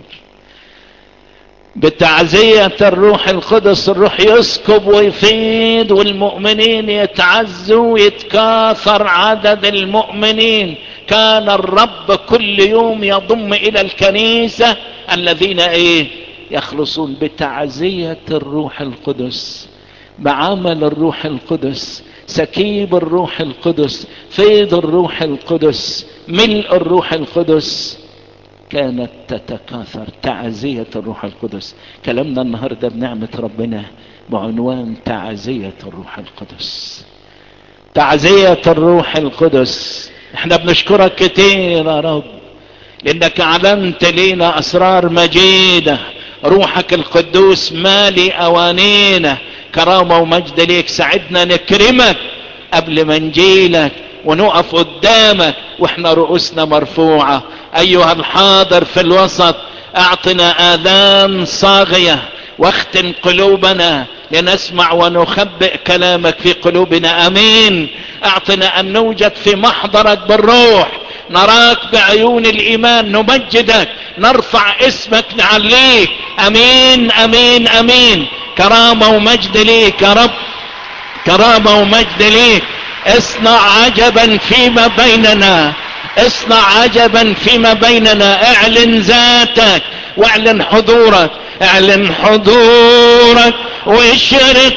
بتعزية الروح القدس الروح يسكب ويفيد والمؤمنين يتعزوا ويتكاثر عدد المؤمنين كان الرب كل يوم يضم الى الكنيسة الذين ايه يخلصون بتعزية الروح القدس بعمل الروح القدس سكيب الروح القدس فيض الروح القدس ملء الروح القدس كانت تتكاثر تعزية الروح القدس كلامنا النهاردة بنعمة ربنا بعنوان تعزية الروح القدس تعزية الروح القدس احنا بنشكرك كتير يا رب لانك اعلنت لينا اسرار مجيدة روحك القدوس مالي اوانينا كرامة ومجد ليك ساعدنا نكرمك قبل ما نجيلك ونقف قدامك واحنا رؤوسنا مرفوعة ايها الحاضر في الوسط اعطنا اذان صاغية واختم قلوبنا لنسمع ونخبئ كلامك في قلوبنا امين اعطنا ان نوجد في محضرك بالروح نراك بعيون الايمان نمجدك نرفع اسمك نعليك امين امين امين كرامة ومجد ليك يا رب كرامة ومجد ليك اصنع عجبا فيما بيننا اصنع عجبا فيما بيننا اعلن ذاتك واعلن حضورك اعلن حضورك واشرق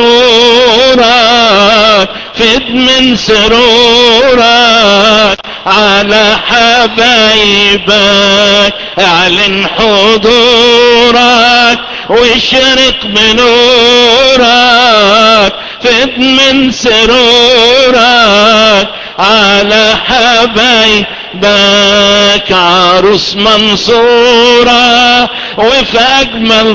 بنورك فد من سرورك على حبايبك اعلن حضورك واشرق بنورك فد من سرورك على حبايبك عروس منصورة وفي أجمل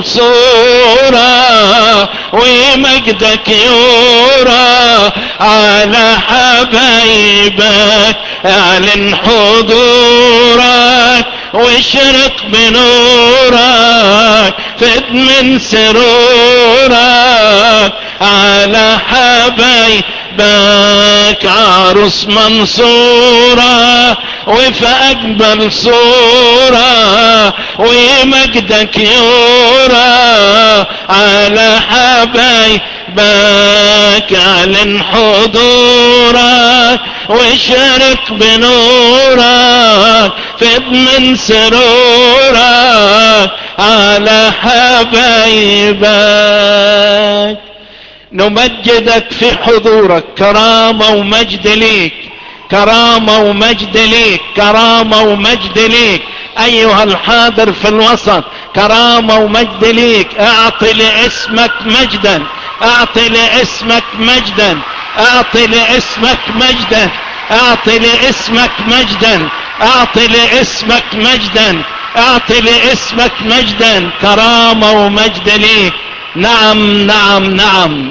صورة ومجدك يورى على حبايبك اعلن حضورك واشرق بنورك فد من سرورك على حبايبك عروس منصورة وفي أجمل صورة ومجدك يورى على حبايبك اعلن حضورك واشرك بنورك فد من سرورك على حبايبك نمجدك في حضورك كرامة ومجد ليك كرامة ومجد ليك كرامة ومجد ليك ايها الحاضر في الوسط كرامة ومجد ليك اعطي لاسمك مجدا اعطي لاسمك مجدا اعطي لاسمك مجدا اعطي لاسمك مجدا اعطي لاسمك مجدا اعطي لاسمك مجدا كرامة ومجد ليك نعم نعم نعم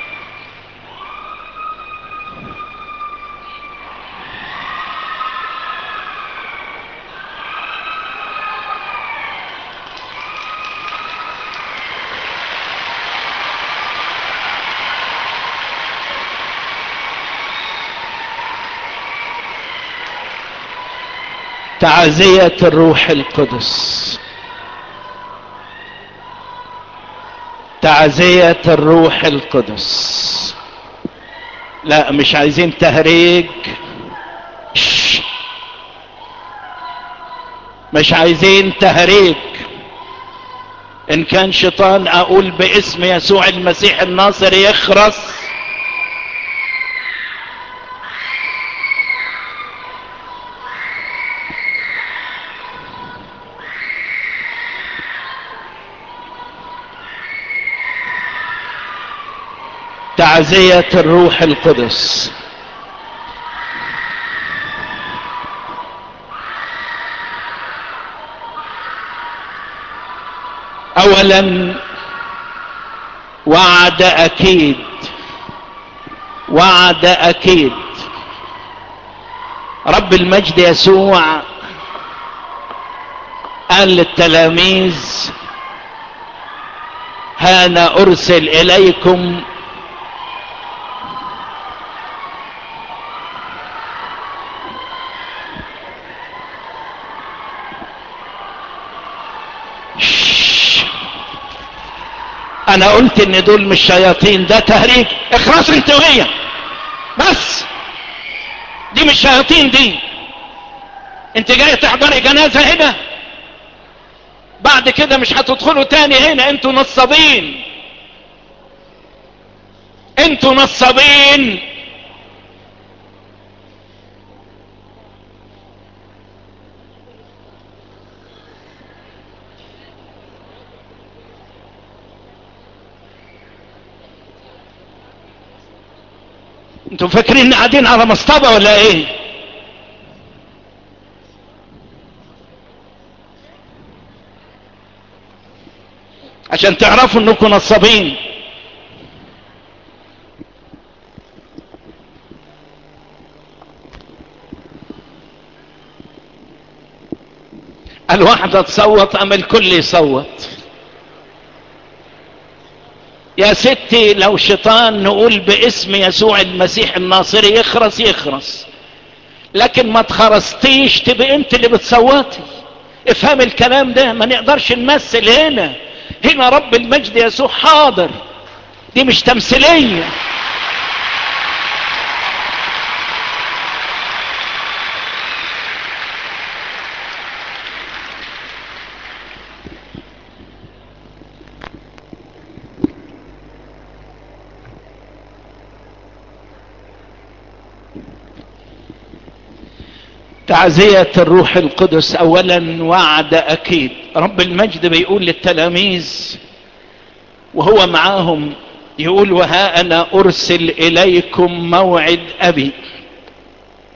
تعزية الروح القدس تعزية الروح القدس لا مش عايزين تهريج شش. مش عايزين تهريج ان كان شيطان اقول باسم يسوع المسيح الناصر يخرس تعزية الروح القدس اولا وعد اكيد وعد اكيد رب المجد يسوع قال للتلاميذ هانا ارسل اليكم انا قلت ان دول مش شياطين ده تهريج اخرس انت وهي بس دي مش شياطين دي انت جاي تحضري جنازة هنا بعد كده مش هتدخلوا تاني هنا انتوا نصابين انتوا نصابين انتوا فاكرين قاعدين على مصطبة ولا ايه عشان تعرفوا انكم نصابين الواحدة تصوت ام الكل يصوت يا ستي لو شيطان نقول باسم يسوع المسيح الناصري يخرس يخرس لكن ما تخرستيش تبقى انت اللي بتصوتي افهم الكلام ده ما نقدرش نمثل هنا هنا رب المجد يسوع حاضر دي مش تمثيليه تعزية الروح القدس اولا وعد اكيد رب المجد بيقول للتلاميذ وهو معاهم يقول وها انا ارسل اليكم موعد ابي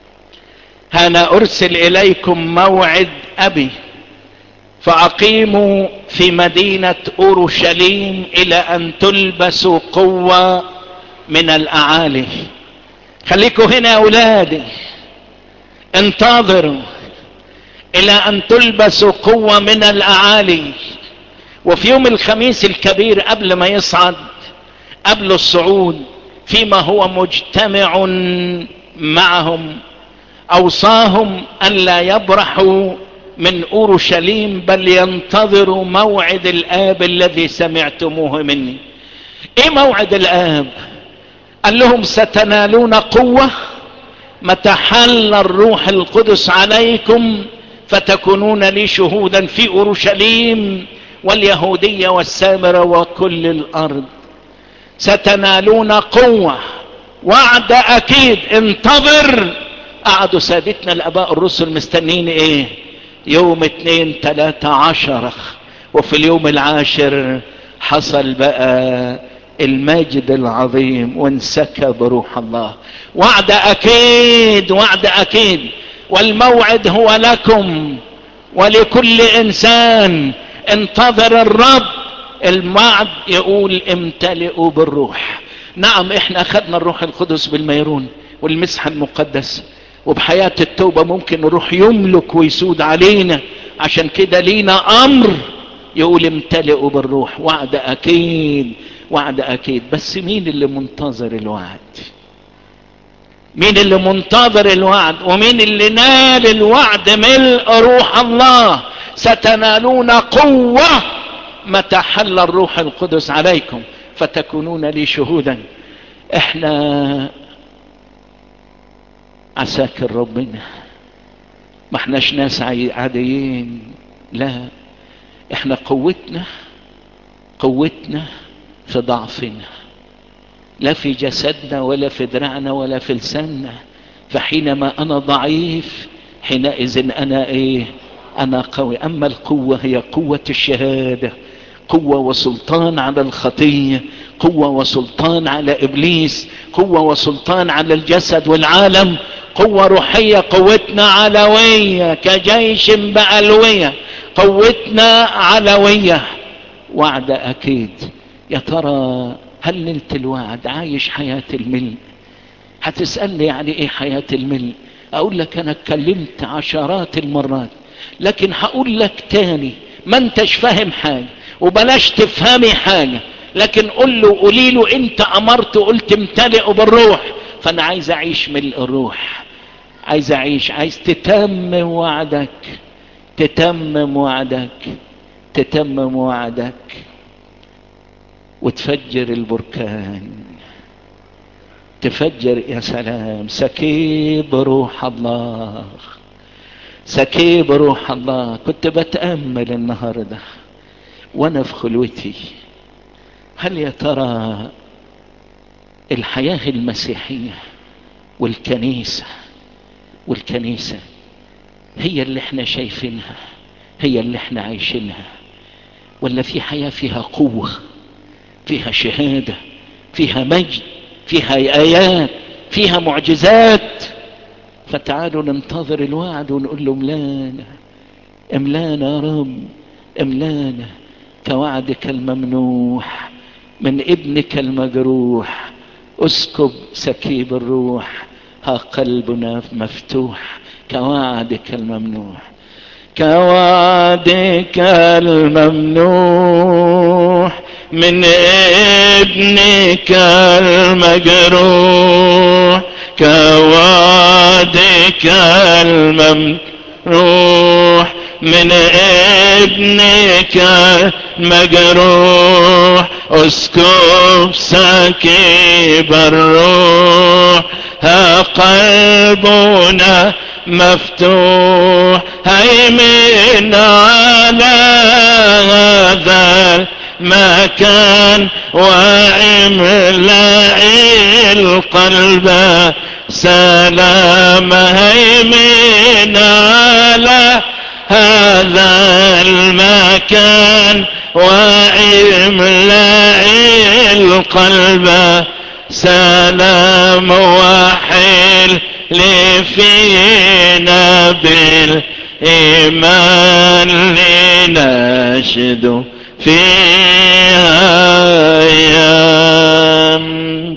انا ارسل اليكم موعد ابي فاقيموا في مدينة اورشليم الى ان تلبسوا قوة من الاعالي خليكوا هنا يا اولادي انتظروا الى ان تلبسوا قوة من الاعالي وفي يوم الخميس الكبير قبل ما يصعد قبل الصعود فيما هو مجتمع معهم اوصاهم ان لا يبرحوا من اورشليم بل ينتظروا موعد الاب الذي سمعتموه مني ايه موعد الاب قال لهم ستنالون قوة متى حل الروح القدس عليكم فتكونون لي شهودا في اورشليم واليهودية والسامرة وكل الارض ستنالون قوة وعد اكيد انتظر قعدوا سادتنا الاباء الرسل مستنين ايه يوم اتنين تلاتة عشرة وفي اليوم العاشر حصل بقى المجد العظيم وانسكب روح الله وعد اكيد وعد اكيد والموعد هو لكم ولكل انسان انتظر الرب الموعد يقول امتلئوا بالروح نعم احنا اخذنا الروح القدس بالميرون والمسحة المقدس وبحياة التوبة ممكن الروح يملك ويسود علينا عشان كده لينا امر يقول امتلئوا بالروح وعد اكيد وعد اكيد بس مين اللي منتظر الوعد مين اللي منتظر الوعد ومين اللي نال الوعد ملء روح الله ستنالون قوة متى حل الروح القدس عليكم فتكونون لي شهودا احنا عساكر ربنا ما احناش ناس عاديين لا احنا قوتنا قوتنا في ضعفنا لا في جسدنا ولا في دراعنا ولا في لساننا فحينما انا ضعيف حينئذ انا ايه انا قوي اما القوة هي قوة الشهادة قوة وسلطان على الخطية قوة وسلطان على ابليس قوة وسلطان على الجسد والعالم قوة روحية قوتنا علوية كجيش بألوية قوتنا علوية وعد اكيد يا ترى هل نلت الوعد عايش حياة الملء هتسألني يعني ايه حياة الملء اقول لك انا اتكلمت عشرات المرات لكن هقول لك تاني ما انتش فاهم حاجة وبلاش تفهمي حاجة لكن قل له قولي له انت امرت وقلت امتلئ بالروح فانا عايز اعيش ملء الروح عايز اعيش عايز تتمم وعدك تتمم وعدك تتمم وعدك وتفجر البركان تفجر يا سلام سكيب روح الله سكيب روح الله كنت بتأمل النهاردة وانا في خلوتي هل يا ترى الحياة المسيحية والكنيسة والكنيسة هي اللي احنا شايفينها هي اللي احنا عايشينها ولا في حياة فيها قوة فيها شهادة فيها مجد فيها آيات فيها معجزات فتعالوا ننتظر الوعد ونقول له املانا املانا يا رب املانا كوعدك الممنوح من ابنك المجروح اسكب سكيب الروح ها قلبنا مفتوح كوعدك الممنوح كوعدك الممنوح من ابنك المجروح كوعدك الممنوح من ابنك المجروح اسكب سكيب الروح ها قلبنا مفتوح هيمن على هذا المكان واملأ القلب سلام هيمن على هذا المكان واملأ القلب سلام وحل لفينا بالإيمان لنشد فيها أيام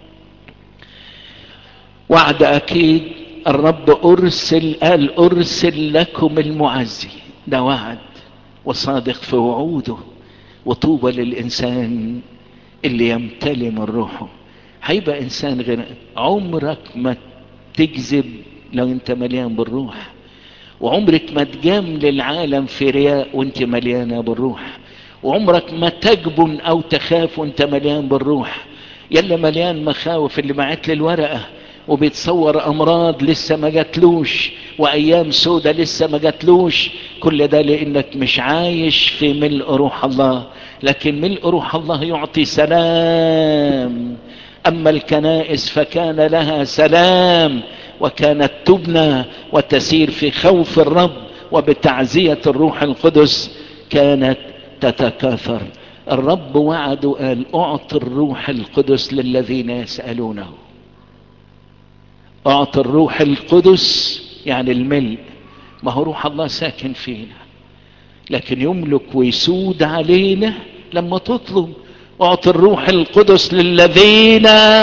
وعد أكيد الرب أرسل قال أرسل لكم المعزي ده وعد وصادق في وعوده وطوبى للإنسان اللي يمتلي من روحه هيبقى إنسان غير عمرك ما تكذب لو أنت مليان بالروح وعمرك ما تجامل العالم في رياء وانت مليانة بالروح وعمرك ما تجبن او تخاف وانت مليان بالروح يلا مليان مخاوف اللي بعت لي الورقه وبيتصور امراض لسه ما جاتلوش وايام سودة لسه ما جاتلوش كل ده لانك مش عايش في ملء روح الله لكن ملء روح الله يعطي سلام اما الكنائس فكان لها سلام وكانت تبنى وتسير في خوف الرب وبتعزية الروح القدس كانت تتكاثر الرب وعد قال اعطي الروح القدس للذين يسألونه اعطي الروح القدس يعني الملء ما هو روح الله ساكن فينا لكن يملك ويسود علينا لما تطلب اعطي الروح القدس للذين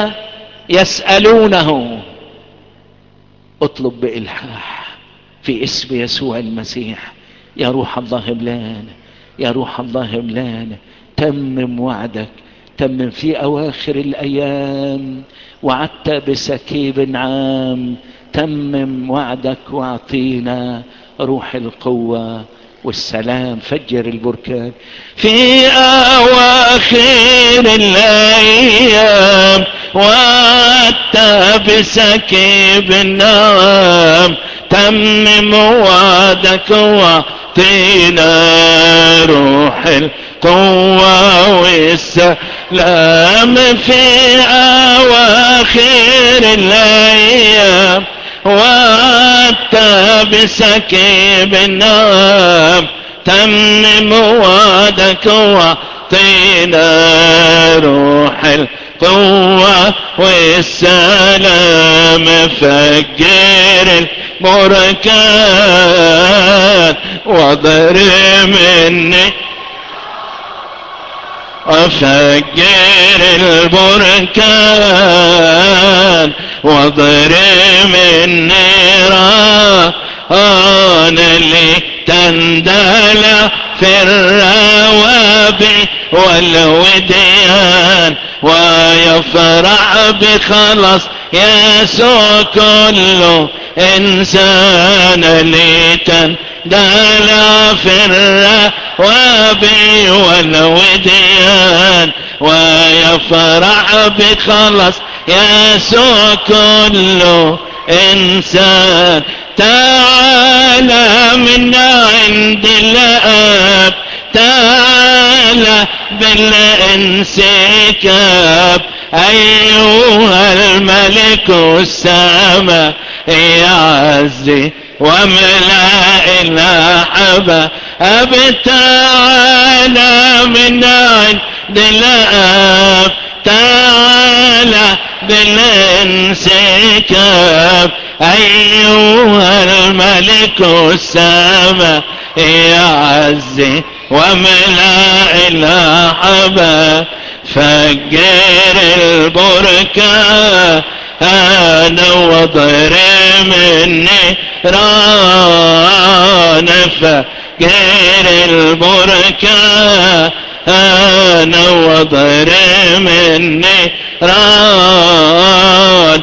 يسألونه اطلب بإلحاح في اسم يسوع المسيح يا روح الله املانا يا روح الله املانا تمم وعدك تمم في اواخر الايام وعدت بسكيب عام تمم وعدك واعطينا روح القوة والسلام فجر البركان في اواخر الايام وعدت بسكيب النعام تمم وعدك واعطينا روح القوة والسلام في أواخر الأيام وعدت بسكيب النام تمم وعدك واعطينا روح القوة والسلام فجر المركات واضرب مني أفجر البركان واضرب النيران اللي تندلع في الروابي والوديان ويفرح بخلص يسوع كله إنسان اللي تندلع في الروابي والوديان ويفرح بخلص يسوع كله إنسان تعالى من عند الآب تعالى بالانسكاب أيها الملك السماء يعزي وملا الأحبة أبتعالى من عند الآب تعالى بالانسكاب أيها الملك السماء يعزي وملا الأحبة فجر البركة أنا وضر مني ران فجر البركة أنا وضر مني ران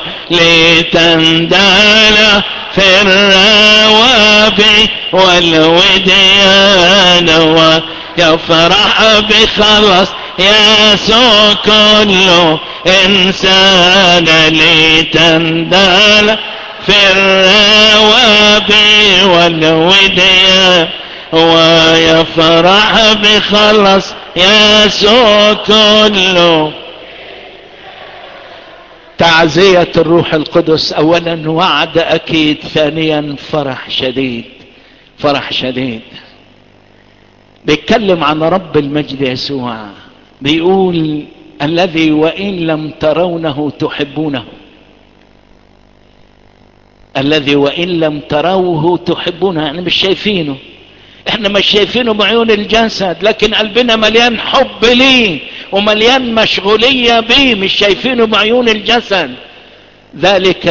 لتندل في الروابي والوديان ويفرح بخلص يسوع كله إنسان لتندل في الروابي والوديان ويفرح بخلص يسوع كله تعزية الروح القدس اولا وعد اكيد ثانيا فرح شديد فرح شديد بيتكلم عن رب المجد يسوع بيقول الذي وان لم ترونه تحبونه الذي وإن لم تروه تحبونه يعني مش شايفينه احنا مش شايفينه بعيون الجسد لكن قلبنا مليان حب ليه ومليان مشغولية بيه مش شايفينه بعيون الجسد ذلك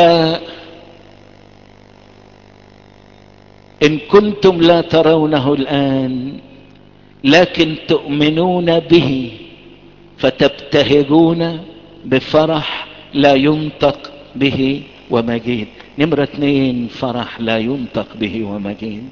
ان كنتم لا ترونه الان لكن تؤمنون به فتبتهجون بفرح لا ينطق به ومجيد نمرة اثنين فرح لا ينطق به ومجيد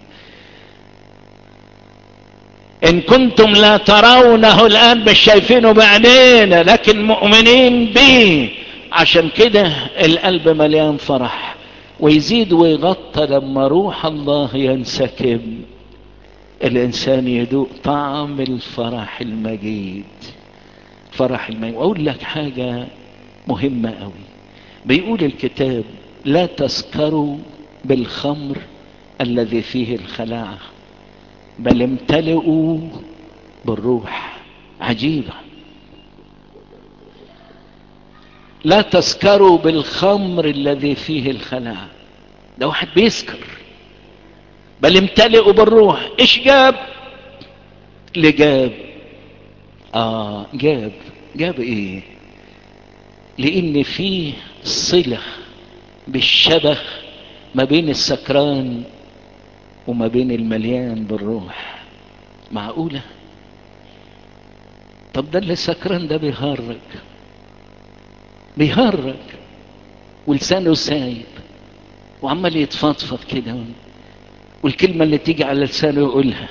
ان كنتم لا ترونه الان مش شايفينه بعينينا لكن مؤمنين به عشان كده القلب مليان فرح ويزيد ويغطى لما روح الله ينسكب الانسان يذوق طعم الفرح المجيد فرح المجيد واقول لك حاجة مهمة قوي بيقول الكتاب لا تسكروا بالخمر الذي فيه الخلاعة بل امتلئوا بالروح عجيبة لا تسكروا بالخمر الذي فيه الخلاعة ده واحد بيسكر بل امتلئوا بالروح ايش جاب اللي جاب اه جاب جاب ايه لان فيه صلة بالشبه ما بين السكران وما بين المليان بالروح معقولة طب ده اللي سكران ده بيهرج بيهرج ولسانه سايب وعمال يتفضفض كده والكلمة اللي تيجي على لسانه يقولها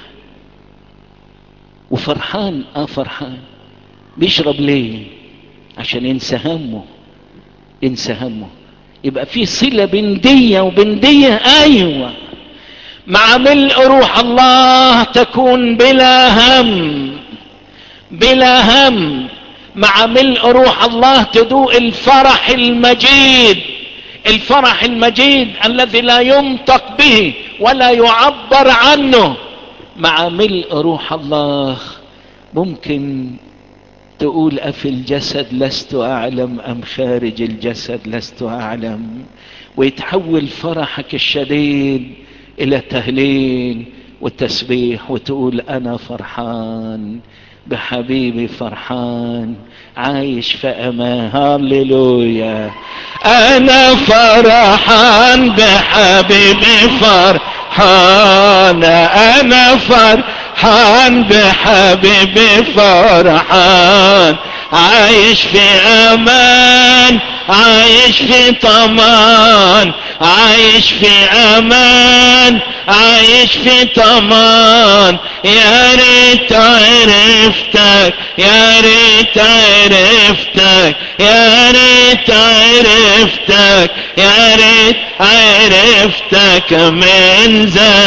وفرحان اه فرحان بيشرب ليه عشان ينسى همه ينسى همه يبقى في صلة بين دية وبين دية ايوه مع ملء روح الله تكون بلا هم بلا هم مع ملء روح الله تدوق الفرح المجيد الفرح المجيد الذي لا ينطق به ولا يعبر عنه مع ملء روح الله ممكن تقول أفي الجسد لست أعلم أم خارج الجسد لست أعلم ويتحول فرحك الشديد إلى تهليل وتسبيح وتقول أنا فرحان بحبيبي فرحان عايش في امان هللويا انا فرحان بحبيبي فرحان انا فرحان بحبيبي فرحان عايش في امان عايش في طمان عايش في امان عايش في طمان يا ريت عرفتك يا ريت عرفتك يا ريت عرفتك يا ريت عرفتك من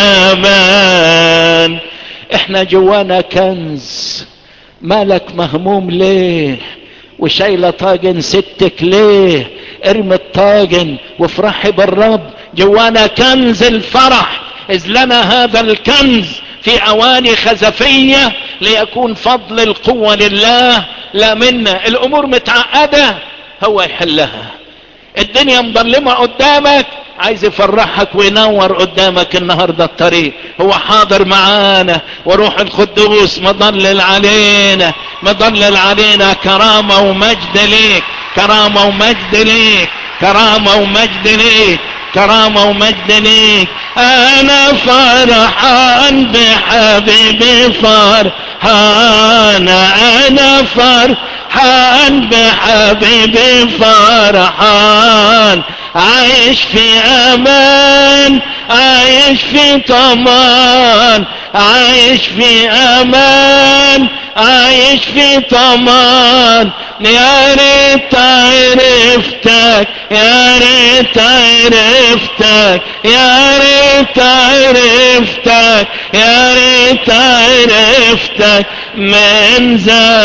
زمان احنا جوانا كنز مالك مهموم ليه وشايله طاجن ستك ليه ارمي الطاجن وافرحي بالرب جوانا كنز الفرح اذ لنا هذا الكنز في اواني خزفية ليكون فضل القوة لله لا منا الامور متعقدة هو يحلها الدنيا مظلمة قدامك عايز يفرحك وينور قدامك النهاردة الطريق هو حاضر معانا وروح القدوس مضلل علينا مضلل علينا كرامة ومجد ليك كرامة ومجد ليك كرامة ومجد ليك كرامة ومجد ليك انا فرحان بحبيبي فرحان انا فرحان بحبيبي فرحان عايش في امان عايش في طمان عايش في امان عايش في طمان يا ريت عرفتك يا ريت عرفتك يا ريت عرفتك يا ريت عرفتك من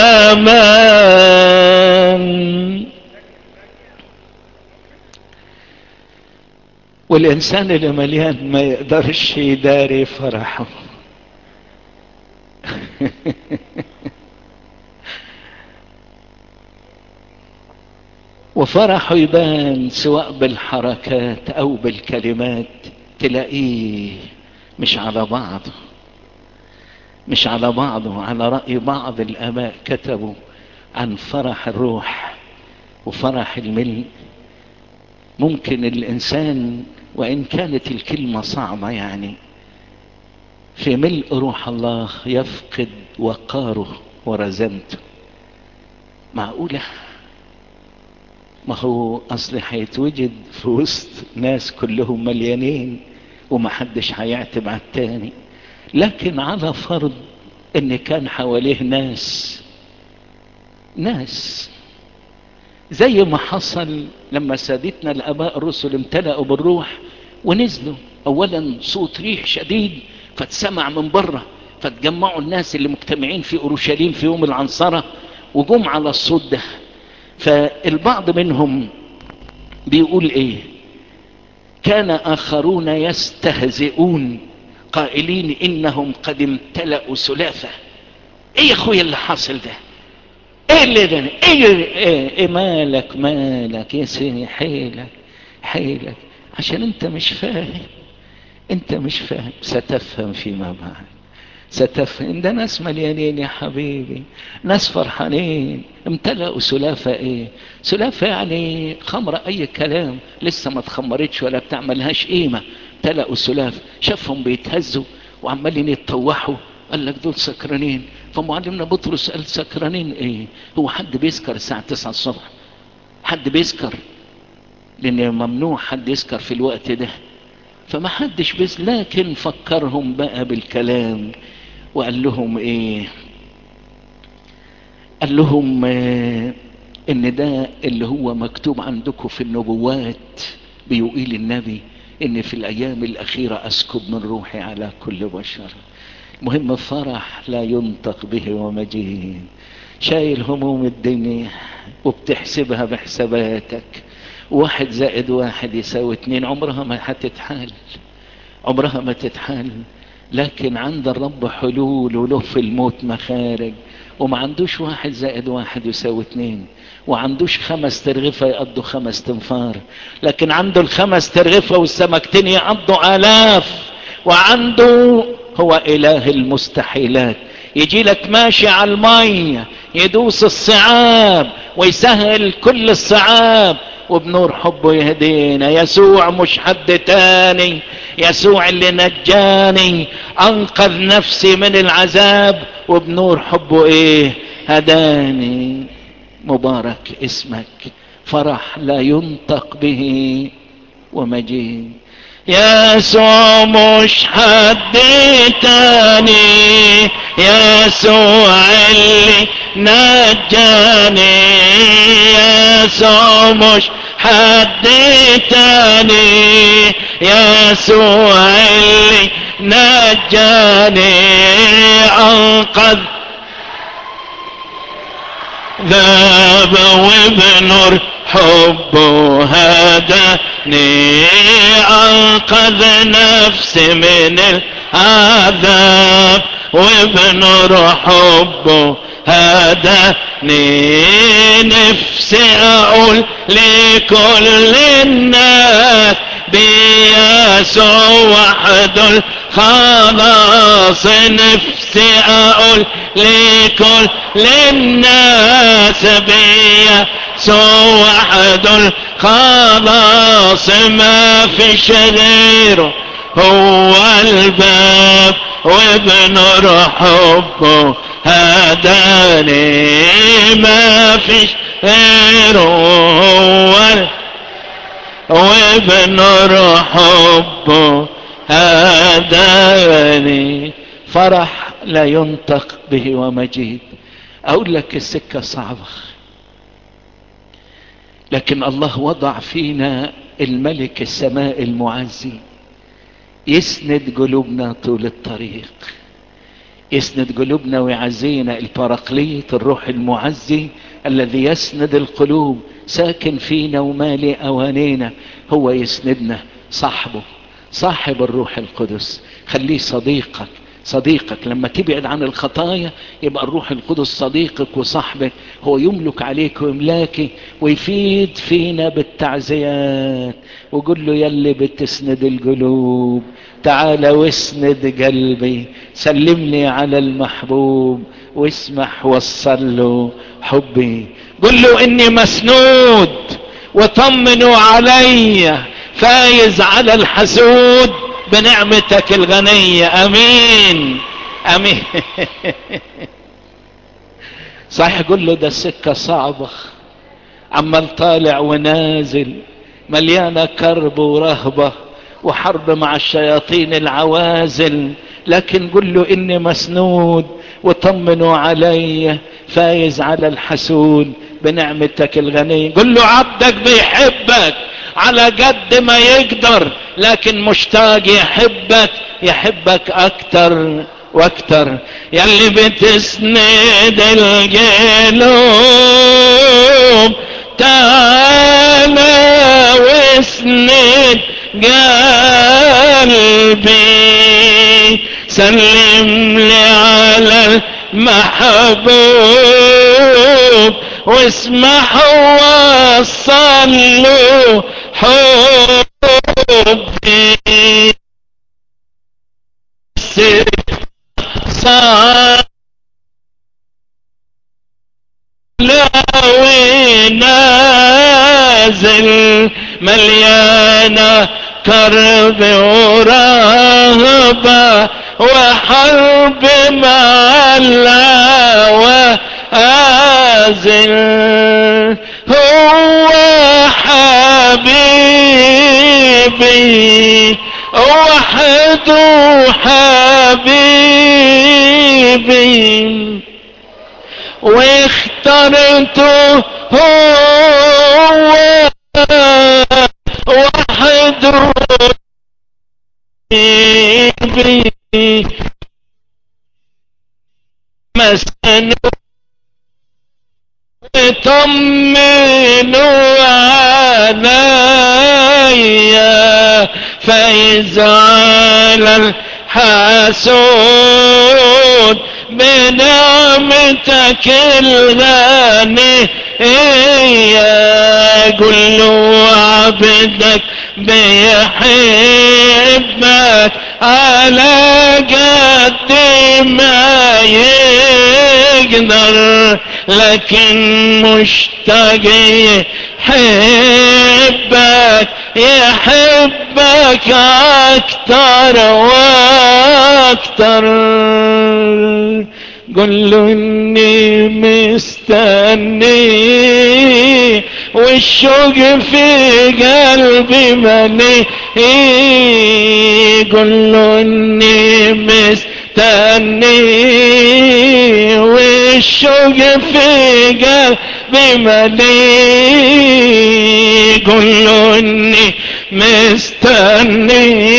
زمان والإنسان اللي مليان ما يقدرش يداري فرحه وفرحه يبان سواء بالحركات او بالكلمات تلاقيه مش على بعضه مش على بعضه على رأي بعض الآباء كتبوا عن فرح الروح وفرح الملء ممكن الإنسان وإن كانت الكلمة صعبة يعني في ملء روح الله يفقد وقاره ورزنته معقولة ما هو أصل هيتوجد في وسط ناس كلهم مليانين ومحدش هيعتب على التاني لكن على فرض ان كان حواليه ناس ناس زي ما حصل لما سادتنا الاباء الرسل امتلأوا بالروح ونزلوا اولا صوت ريح شديد فاتسمع من بره فتجمعوا الناس اللي مجتمعين في اورشليم في يوم العنصرة وجم على الصوت ده فالبعض منهم بيقول ايه كان اخرون يستهزئون قائلين انهم قد امتلأوا سلافة ايه يا اخويا اللي حاصل ده ايه اللي ده ايه, إيه, إيه مالك مالك يا سيدي حيلك حيلك عشان انت مش فاهم انت مش فاهم ستفهم فيما بعد ستفهم ده ناس مليانين يا حبيبي ناس فرحانين امتلأوا سلافة ايه سلافة يعني خمرة اي كلام لسه ما تخمرتش ولا بتعملهاش قيمة امتلأوا سلافة شافهم بيتهزوا وعمالين يتطوحوا قال لك دول سكرانين فمعلمنا بطرس قال سكرانين ايه هو حد بيسكر الساعة 9 الصبح حد بيسكر لان ممنوع حد يسكر في الوقت ده فما حدش بس لكن فكرهم بقى بالكلام وقال لهم ايه قال لهم آه ان ده اللي هو مكتوب عندكم في النبوات بيقيل النبي ان في الايام الاخيرة اسكب من روحي على كل بشر مهم فرح لا ينطق به ومجيد شايل هموم الدنيا وبتحسبها بحساباتك واحد زائد واحد يساوي اتنين عمرها ما هتتحل عمرها ما تتحل لكن عند الرب حلول وله في الموت مخارج وما عندوش واحد زائد واحد يساوي اتنين وعندوش خمس ترغفة يقضوا خمس تنفار لكن عنده الخمس ترغفة والسمكتين يقضوا آلاف وعنده هو إله المستحيلات يجي لك ماشي على المية يدوس الصعاب ويسهل كل الصعاب وبنور حبه يهدينا يسوع مش حد تاني يسوع اللي نجاني انقذ نفسي من العذاب وبنور حبه ايه هداني مبارك اسمك فرح لا ينطق به ومجيد يسوع مش حد تاني يسوع اللي نجاني يسوع مش حد تاني يسوع اللي نجاني انقذ ذاب وبنور حبه هداني انقذ نفسي من العذاب وبنور حبه هداني نفسي اقول لكل الناس بيسوع وحده الخلاص نفسي اقول لكل الناس بيسوع وحده الخلاص ما في غيره هو الباب وبنور حبه هداني ما فيش غيره هو وبنور حبه هداني فرح لا ينطق به ومجيد اقول لك السكة صعبة لكن الله وضع فينا الملك السماء المعزي يسند قلوبنا طول الطريق يسند قلوبنا ويعزينا البراقليط الروح المعزي الذي يسند القلوب ساكن فينا ومالي اوانينا هو يسندنا صاحبه صاحب الروح القدس خليه صديقك صديقك لما تبعد عن الخطايا يبقى الروح القدس صديقك وصاحبك هو يملك عليك ويملاكي ويفيد فينا بالتعزيات وقول له يلي بتسند القلوب تعال واسند قلبي سلمني على المحبوب واسمح وصل له حبي قل له اني مسنود وطمنوا علي فايز على الحسود بنعمتك الغنية امين امين صحيح قل له ده السكة صعبة عمال طالع ونازل مليانة كرب ورهبة وحرب مع الشياطين العوازل لكن قل له اني مسنود وطمنوا علي فايز على الحسود بنعمتك الغنية قل له عبدك بيحبك على قد ما يقدر لكن مشتاق يحبك يحبك اكتر واكتر يلي بتسند القلوب تعالى واسند قلبي سلم لي على المحبوب واسمح وصل له حبي صار نازل مليانة كرب ورهبة وحرب مع الله وآزل هو حبيبي وحده حبيبي واخترته هو وحده حبيبي مسكن طمنوا عليا فإذ على الحسود بنعمتك الغنية قل له عبدك بيحبك على قد ما يقدر لكن مشتاق يحبك يحبك اكتر واكتر قل له اني مستني والشوق في قلبي ملي قل له اني مستني والشوق في قلبي ملي قل له اني مستني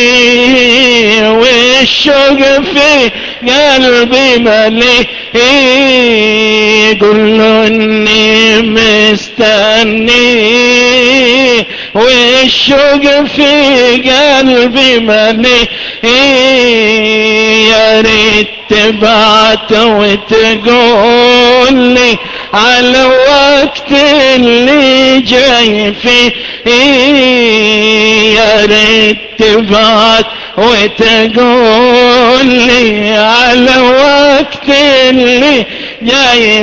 والشوق في قلبي ملي قل له اني مستني والشوق في قلبي ملي يا ريت تبعت وتقول لي على وقت اللي جاي فيه يا ريت تبعت وتقول لي على وقت اللي جاي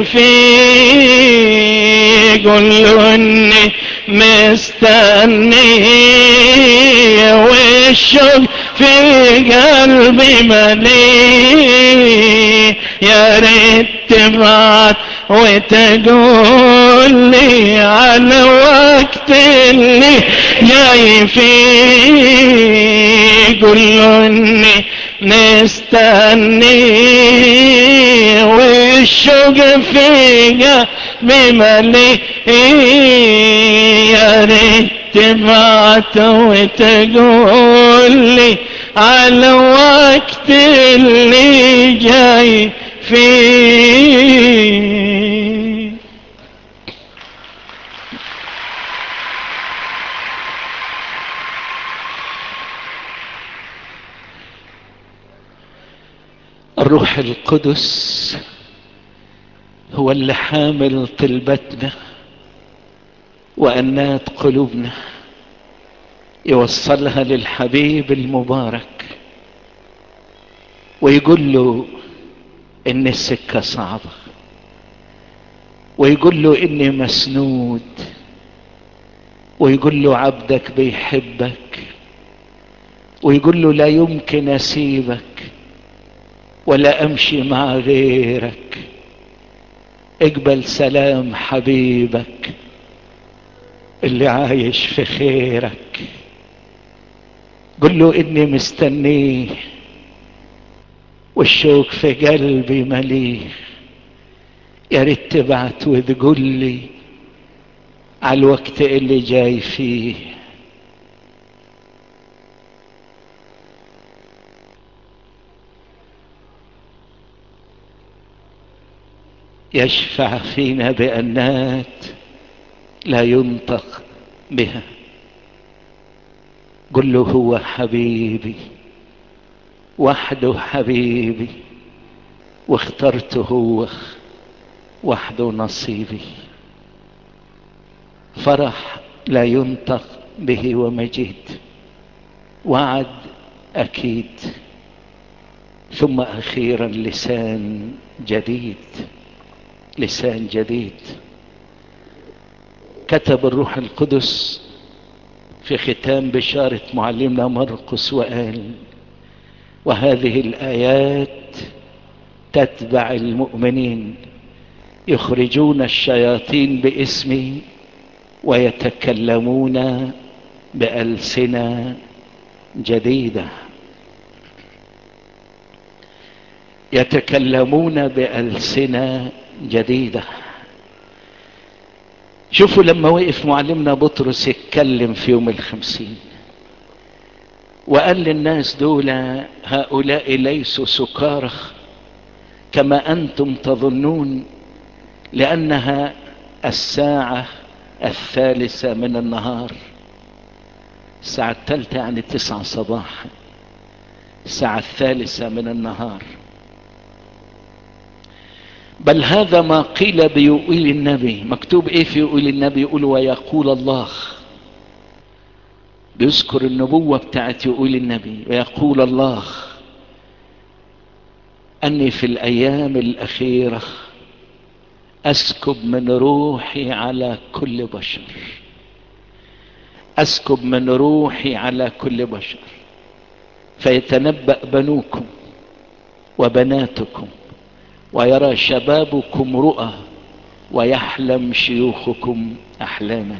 فيه قول له اني مستني والشوق في قلبي ملي يا ريت تبعت وتقول لي على وقت اللي جاي فيه قول له اني مستني والشوق في قلبي ملي يا ريت تبعت وتقول لي على وقت اللي جاي فيه الروح القدس هو اللي حامل طلبتنا وأنات قلوبنا يوصلها للحبيب المبارك ويقول له ان السكة صعبة ويقول له اني مسنود ويقول له عبدك بيحبك ويقول له لا يمكن اسيبك ولا امشي مع غيرك اقبل سلام حبيبك اللي عايش في خيرك قل له اني مستنيه والشوق في قلبي مليه يا ريت تبعت وتقول لي على الوقت اللي جاي فيه يشفع فينا بأنات لا ينطق بها قل له هو حبيبي وحده حبيبي واخترته هو وحده نصيبي فرح لا ينطق به ومجيد وعد اكيد ثم اخيرا لسان جديد لسان جديد كتب الروح القدس في ختام بشارة معلمنا مرقس وقال وهذه الآيات تتبع المؤمنين يخرجون الشياطين باسمي ويتكلمون بألسنة جديدة يتكلمون بألسنة جديدة شوفوا لما وقف معلمنا بطرس يتكلم في يوم الخمسين وقال للناس دول هؤلاء ليسوا سكارى كما أنتم تظنون لأنها الساعة الثالثة من النهار الساعة الثالثة يعني تسعة صباحا الساعة الثالثة من النهار بل هذا ما قيل بيقول النبي مكتوب ايه في يقول النبي يقول ويقول الله بيذكر النبوة بتاعت يقول النبي ويقول الله أني في الأيام الأخيرة أسكب من روحي على كل بشر أسكب من روحي على كل بشر فيتنبأ بنوكم وبناتكم ويرى شبابكم رؤى ويحلم شيوخكم أحلاما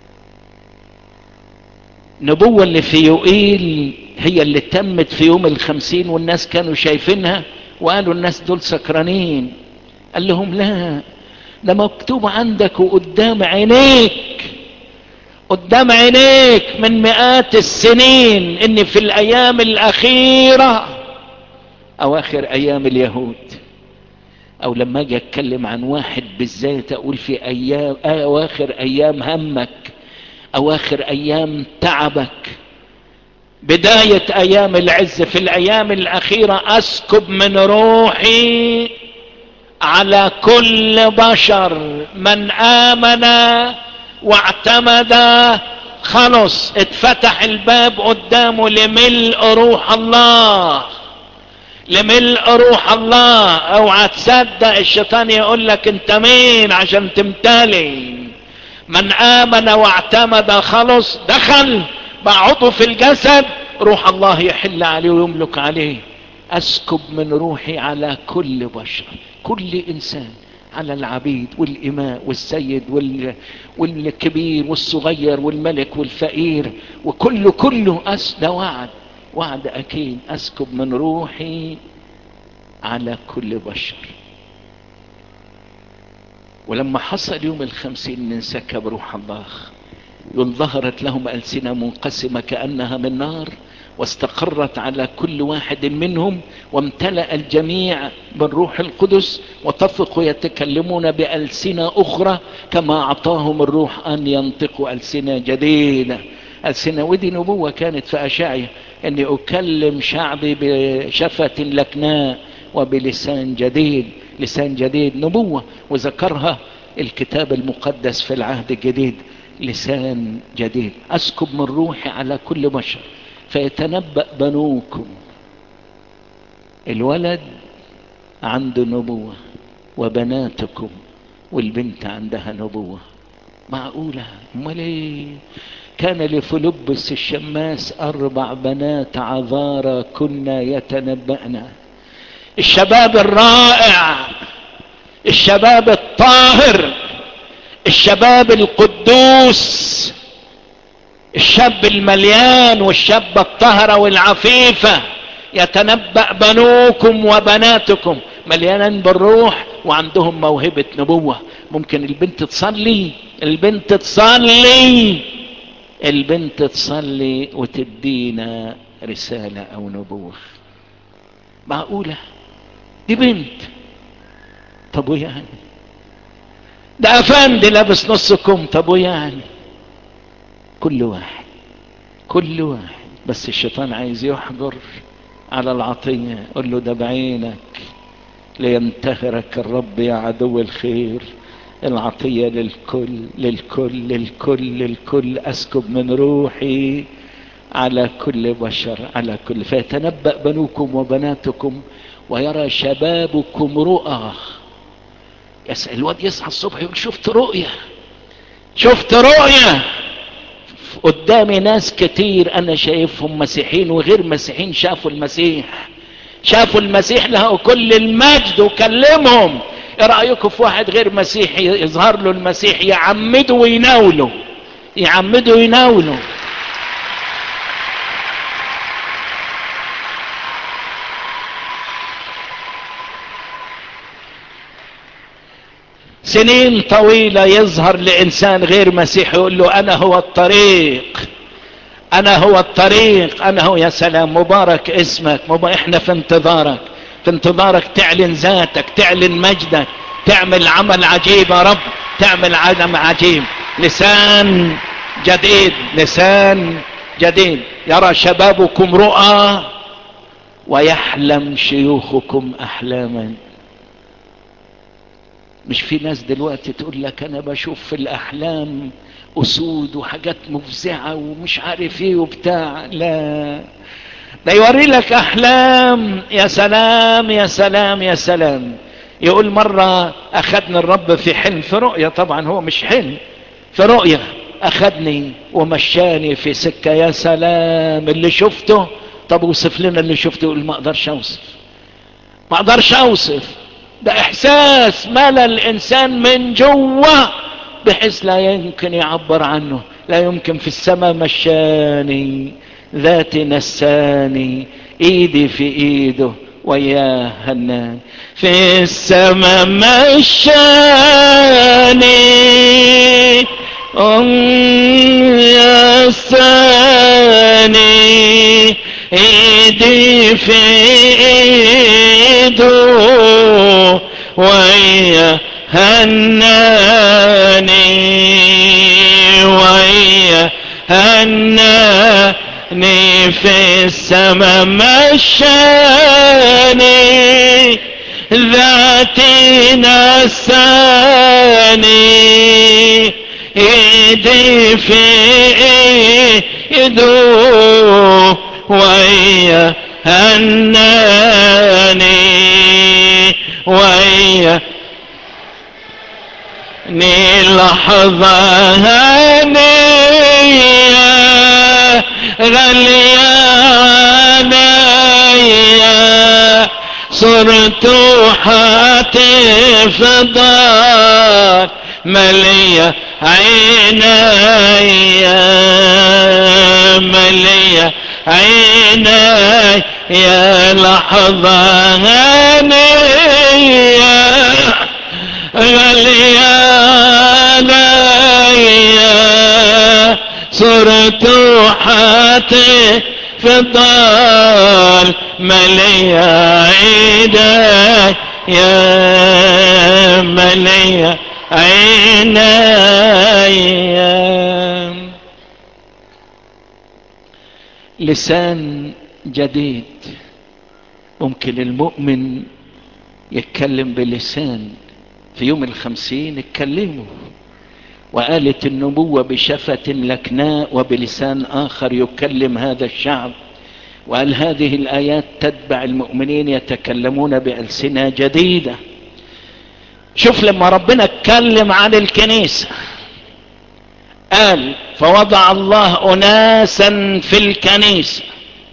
نبوة اللي في يوئيل هي اللي تمت في يوم الخمسين والناس كانوا شايفينها وقالوا الناس دول سكرانين قال لهم لا ده مكتوب عندك وقدام عينيك قدام عينيك من مئات السنين ان في الايام الاخيرة اواخر ايام اليهود او لما اجي اتكلم عن واحد بالذات اقول في ايام اواخر ايام همك اواخر ايام تعبك بداية ايام العز في الايام الاخيرة اسكب من روحي على كل بشر من امن واعتمد خلص اتفتح الباب قدامه لملء روح الله لملء روح الله اوعى تصدق الشيطان يقول لك انت مين عشان تمتلي من امن واعتمد خلص دخل بعضه في الجسد روح الله يحل عليه ويملك عليه اسكب من روحي على كل بشر كل انسان على العبيد والإماء والسيد وال... والكبير والصغير والملك والفقير وكله كله أس ده وعد وعد أكيد أسكب من روحي على كل بشر ولما حصل يوم الخمسين انسكب روح الله يقول ظهرت لهم ألسنة منقسمة كأنها من نار واستقرت على كل واحد منهم وامتلأ الجميع بالروح القدس وطفقوا يتكلمون بألسنة أخرى كما أعطاهم الروح أن ينطقوا ألسنة جديدة ألسنة ودي نبوة كانت في أشعية أني أكلم شعبي بشفة لكناء وبلسان جديد لسان جديد نبوة وذكرها الكتاب المقدس في العهد الجديد لسان جديد اسكب من روحي على كل بشر فيتنبأ بنوكم الولد عنده نبوة وبناتكم والبنت عندها نبوة معقولة امال ايه كان لفلبس الشماس اربع بنات عذارى كنا يتنبأنا الشباب الرائع الشباب الطاهر الشباب القدوس الشاب المليان والشاب الطهرة والعفيفة يتنبأ بنوكم وبناتكم مليانين بالروح وعندهم موهبة نبوة ممكن البنت تصلي البنت تصلي البنت تصلي وتدينا رسالة او نبوة معقولة دي بنت طب ويعني ده افندي لابس نص كم طب ويعني كل واحد كل واحد بس الشيطان عايز يحجر على العطية قل له ده بعينك لينتهرك الرب يا عدو الخير العطية للكل للكل للكل للكل اسكب من روحي على كل بشر على كل فيتنبأ بنوكم وبناتكم ويرى شبابكم رؤى يسأل الواد يصحى الصبح يقول شفت رؤية شفت رؤية قدامي ناس كتير انا شايفهم مسيحيين وغير مسيحيين شافوا المسيح شافوا المسيح له كل المجد وكلمهم ايه رايكم في واحد غير مسيحي يظهر له المسيح يعمده ويناوله يعمده ويناوله سنين طويلة يظهر لإنسان غير مسيحي يقول له أنا هو الطريق أنا هو الطريق أنا هو يا سلام مبارك اسمك مبارك إحنا في انتظارك في انتظارك تعلن ذاتك تعلن مجدك تعمل عمل عجيب يا رب تعمل عمل عجيب لسان جديد لسان جديد يرى شبابكم رؤى ويحلم شيوخكم أحلاما مش في ناس دلوقتي تقول لك انا بشوف في الاحلام اسود وحاجات مفزعة ومش عارف ايه وبتاع لا ده يوري لك احلام يا سلام يا سلام يا سلام يقول مرة اخدني الرب في حلم في رؤية طبعا هو مش حلم في رؤية اخدني ومشاني في سكة يا سلام اللي شفته طب وصف لنا اللي شفته يقول ما اقدرش اوصف ما اقدرش اوصف ده احساس ملا الانسان من جوه بحيث لا يمكن يعبر عنه لا يمكن في السماء مشاني ذاتي نساني ايدي في ايده وياه هنان في السماء مشاني ام يساني ايدي في ايده ويا هناني ويا هناني في السماء مشاني ذاتي نساني ايدي في ايده ويا هناني ويا ني لحظة هنية غليانية صرت حاتف ضار ملية عيني ملية عيني يا لحظة هنية غليانية صرت حاتي في الضال مليا عيني يا مليا عيني لسان جديد ممكن المؤمن يتكلم بلسان في يوم الخمسين اتكلموا وقالت النبوة بشفة لكناء وبلسان آخر يكلم هذا الشعب وقال هذه الآيات تتبع المؤمنين يتكلمون بألسنة جديدة شوف لما ربنا اتكلم عن الكنيسة قال فوضع الله أناسا في الكنيسة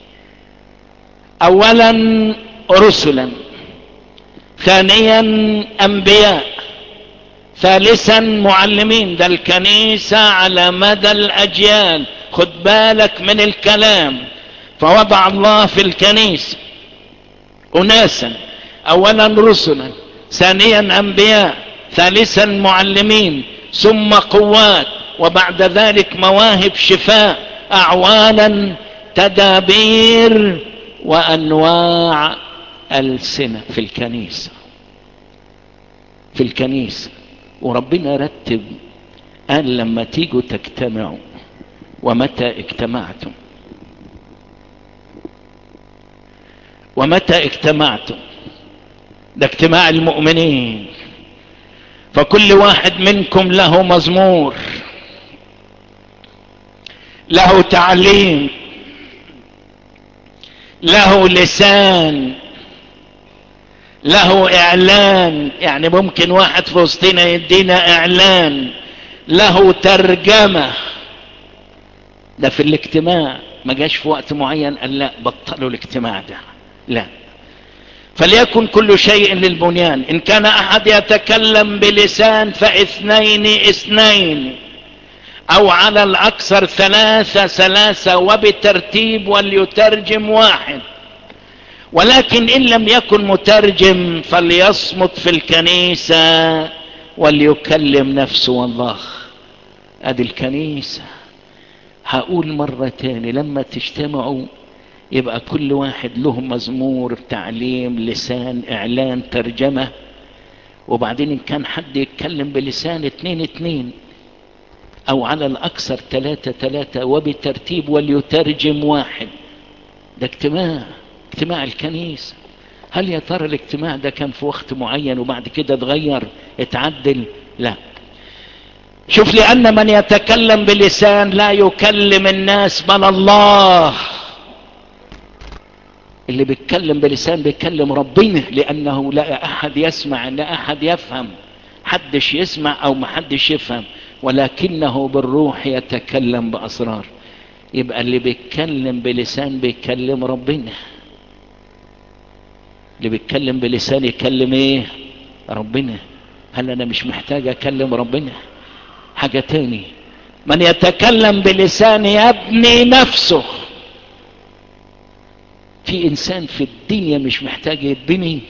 أولا رسلا ثانيا أنبياء ثالثا معلمين ده الكنيسة على مدى الأجيال خد بالك من الكلام فوضع الله في الكنيسة أناسا أولا رسلا ثانيا أنبياء ثالثا معلمين ثم قوات وبعد ذلك مواهب شفاء أعوانا تدابير وأنواع ألسنة في الكنيسة في الكنيسة وربنا رتب قال لما تيجوا تجتمعوا ومتى اجتمعتم ومتى اجتمعتم ده اجتماع المؤمنين فكل واحد منكم له مزمور له تعليم له لسان له اعلان يعني ممكن واحد في وسطنا يدينا اعلان له ترجمة ده في الاجتماع ما جاش في وقت معين قال لا بطلوا الاجتماع ده لا فليكن كل شيء للبنيان ان كان احد يتكلم بلسان فاثنين اثنين او على الاكثر ثلاثة ثلاثة وبترتيب وليترجم واحد ولكن ان لم يكن مترجم فليصمت في الكنيسة وليكلم نفسه والله ادي الكنيسة هقول مرة تاني لما تجتمعوا يبقى كل واحد له مزمور تعليم لسان اعلان ترجمة وبعدين ان كان حد يتكلم بلسان اتنين اتنين او على الاكثر تلاتة تلاتة وبترتيب وليترجم واحد ده اجتماع اجتماع الكنيسة هل يا ترى الاجتماع ده كان في وقت معين وبعد كده اتغير اتعدل لا شوف لان من يتكلم بلسان لا يكلم الناس بل الله اللي بيتكلم بلسان بيتكلم ربنا لانه لا احد يسمع لا احد يفهم حدش يسمع او محدش يفهم ولكنه بالروح يتكلم باسرار يبقى اللي بيتكلم بلسان بيتكلم ربنا اللي بيتكلم بلسان يكلم ايه ربنا هل انا مش محتاج اكلم ربنا حاجة تاني من يتكلم بلسان يبني نفسه في انسان في الدنيا مش محتاج يتبني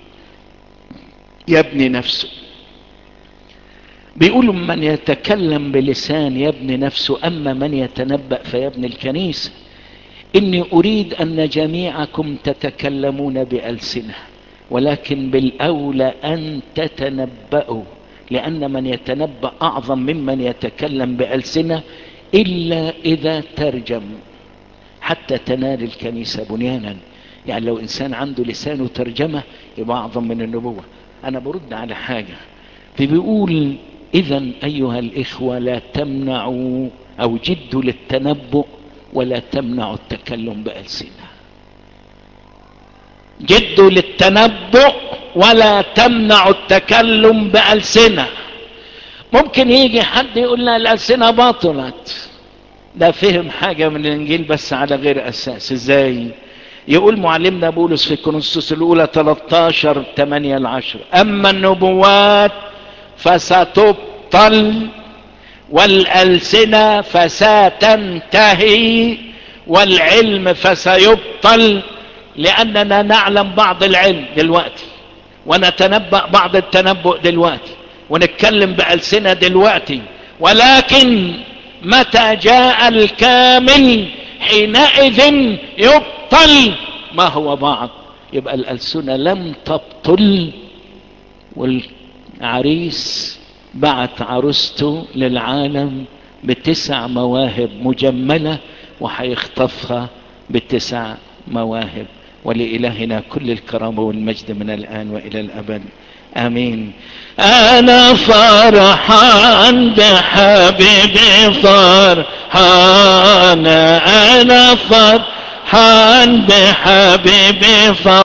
يبني نفسه بيقولوا من يتكلم بلسان يبني نفسه اما من يتنبأ فيبني الكنيسة اني اريد ان جميعكم تتكلمون بألسنة ولكن بالاولى ان تتنبأوا لان من يتنبأ اعظم ممن يتكلم بألسنة الا اذا ترجم حتى تنال الكنيسة بنيانا يعني لو انسان عنده لسان وترجمة يبقى اعظم من النبوة انا برد على حاجة فبيقول اذا ايها الاخوة لا تمنعوا او جدوا للتنبؤ ولا تمنعوا التكلم بألسنة جدوا للتنبؤ ولا تمنعوا التكلم بألسنة ممكن يجي حد يقول لنا الألسنة باطلت ده فهم حاجة من الإنجيل بس على غير أساس إزاي يقول معلمنا بولس في كورنثوس الأولى 13 8 ل 10 أما النبوات فستبطل والألسنة فستنتهي والعلم فسيبطل لأننا نعلم بعض العلم دلوقتي ونتنبأ بعض التنبؤ دلوقتي ونتكلم بألسنة دلوقتي ولكن متى جاء الكامل حينئذ يبطل ما هو بعض يبقى الألسنة لم تبطل والعريس بعت عروسته للعالم بتسع مواهب مجملة وهيخطفها بتسع مواهب ولإلهنا كل الكرامة والمجد من الآن وإلى الأبد آمين أنا فرحان بحبيبي فرحان أنا فرحان بحبيبي فرحان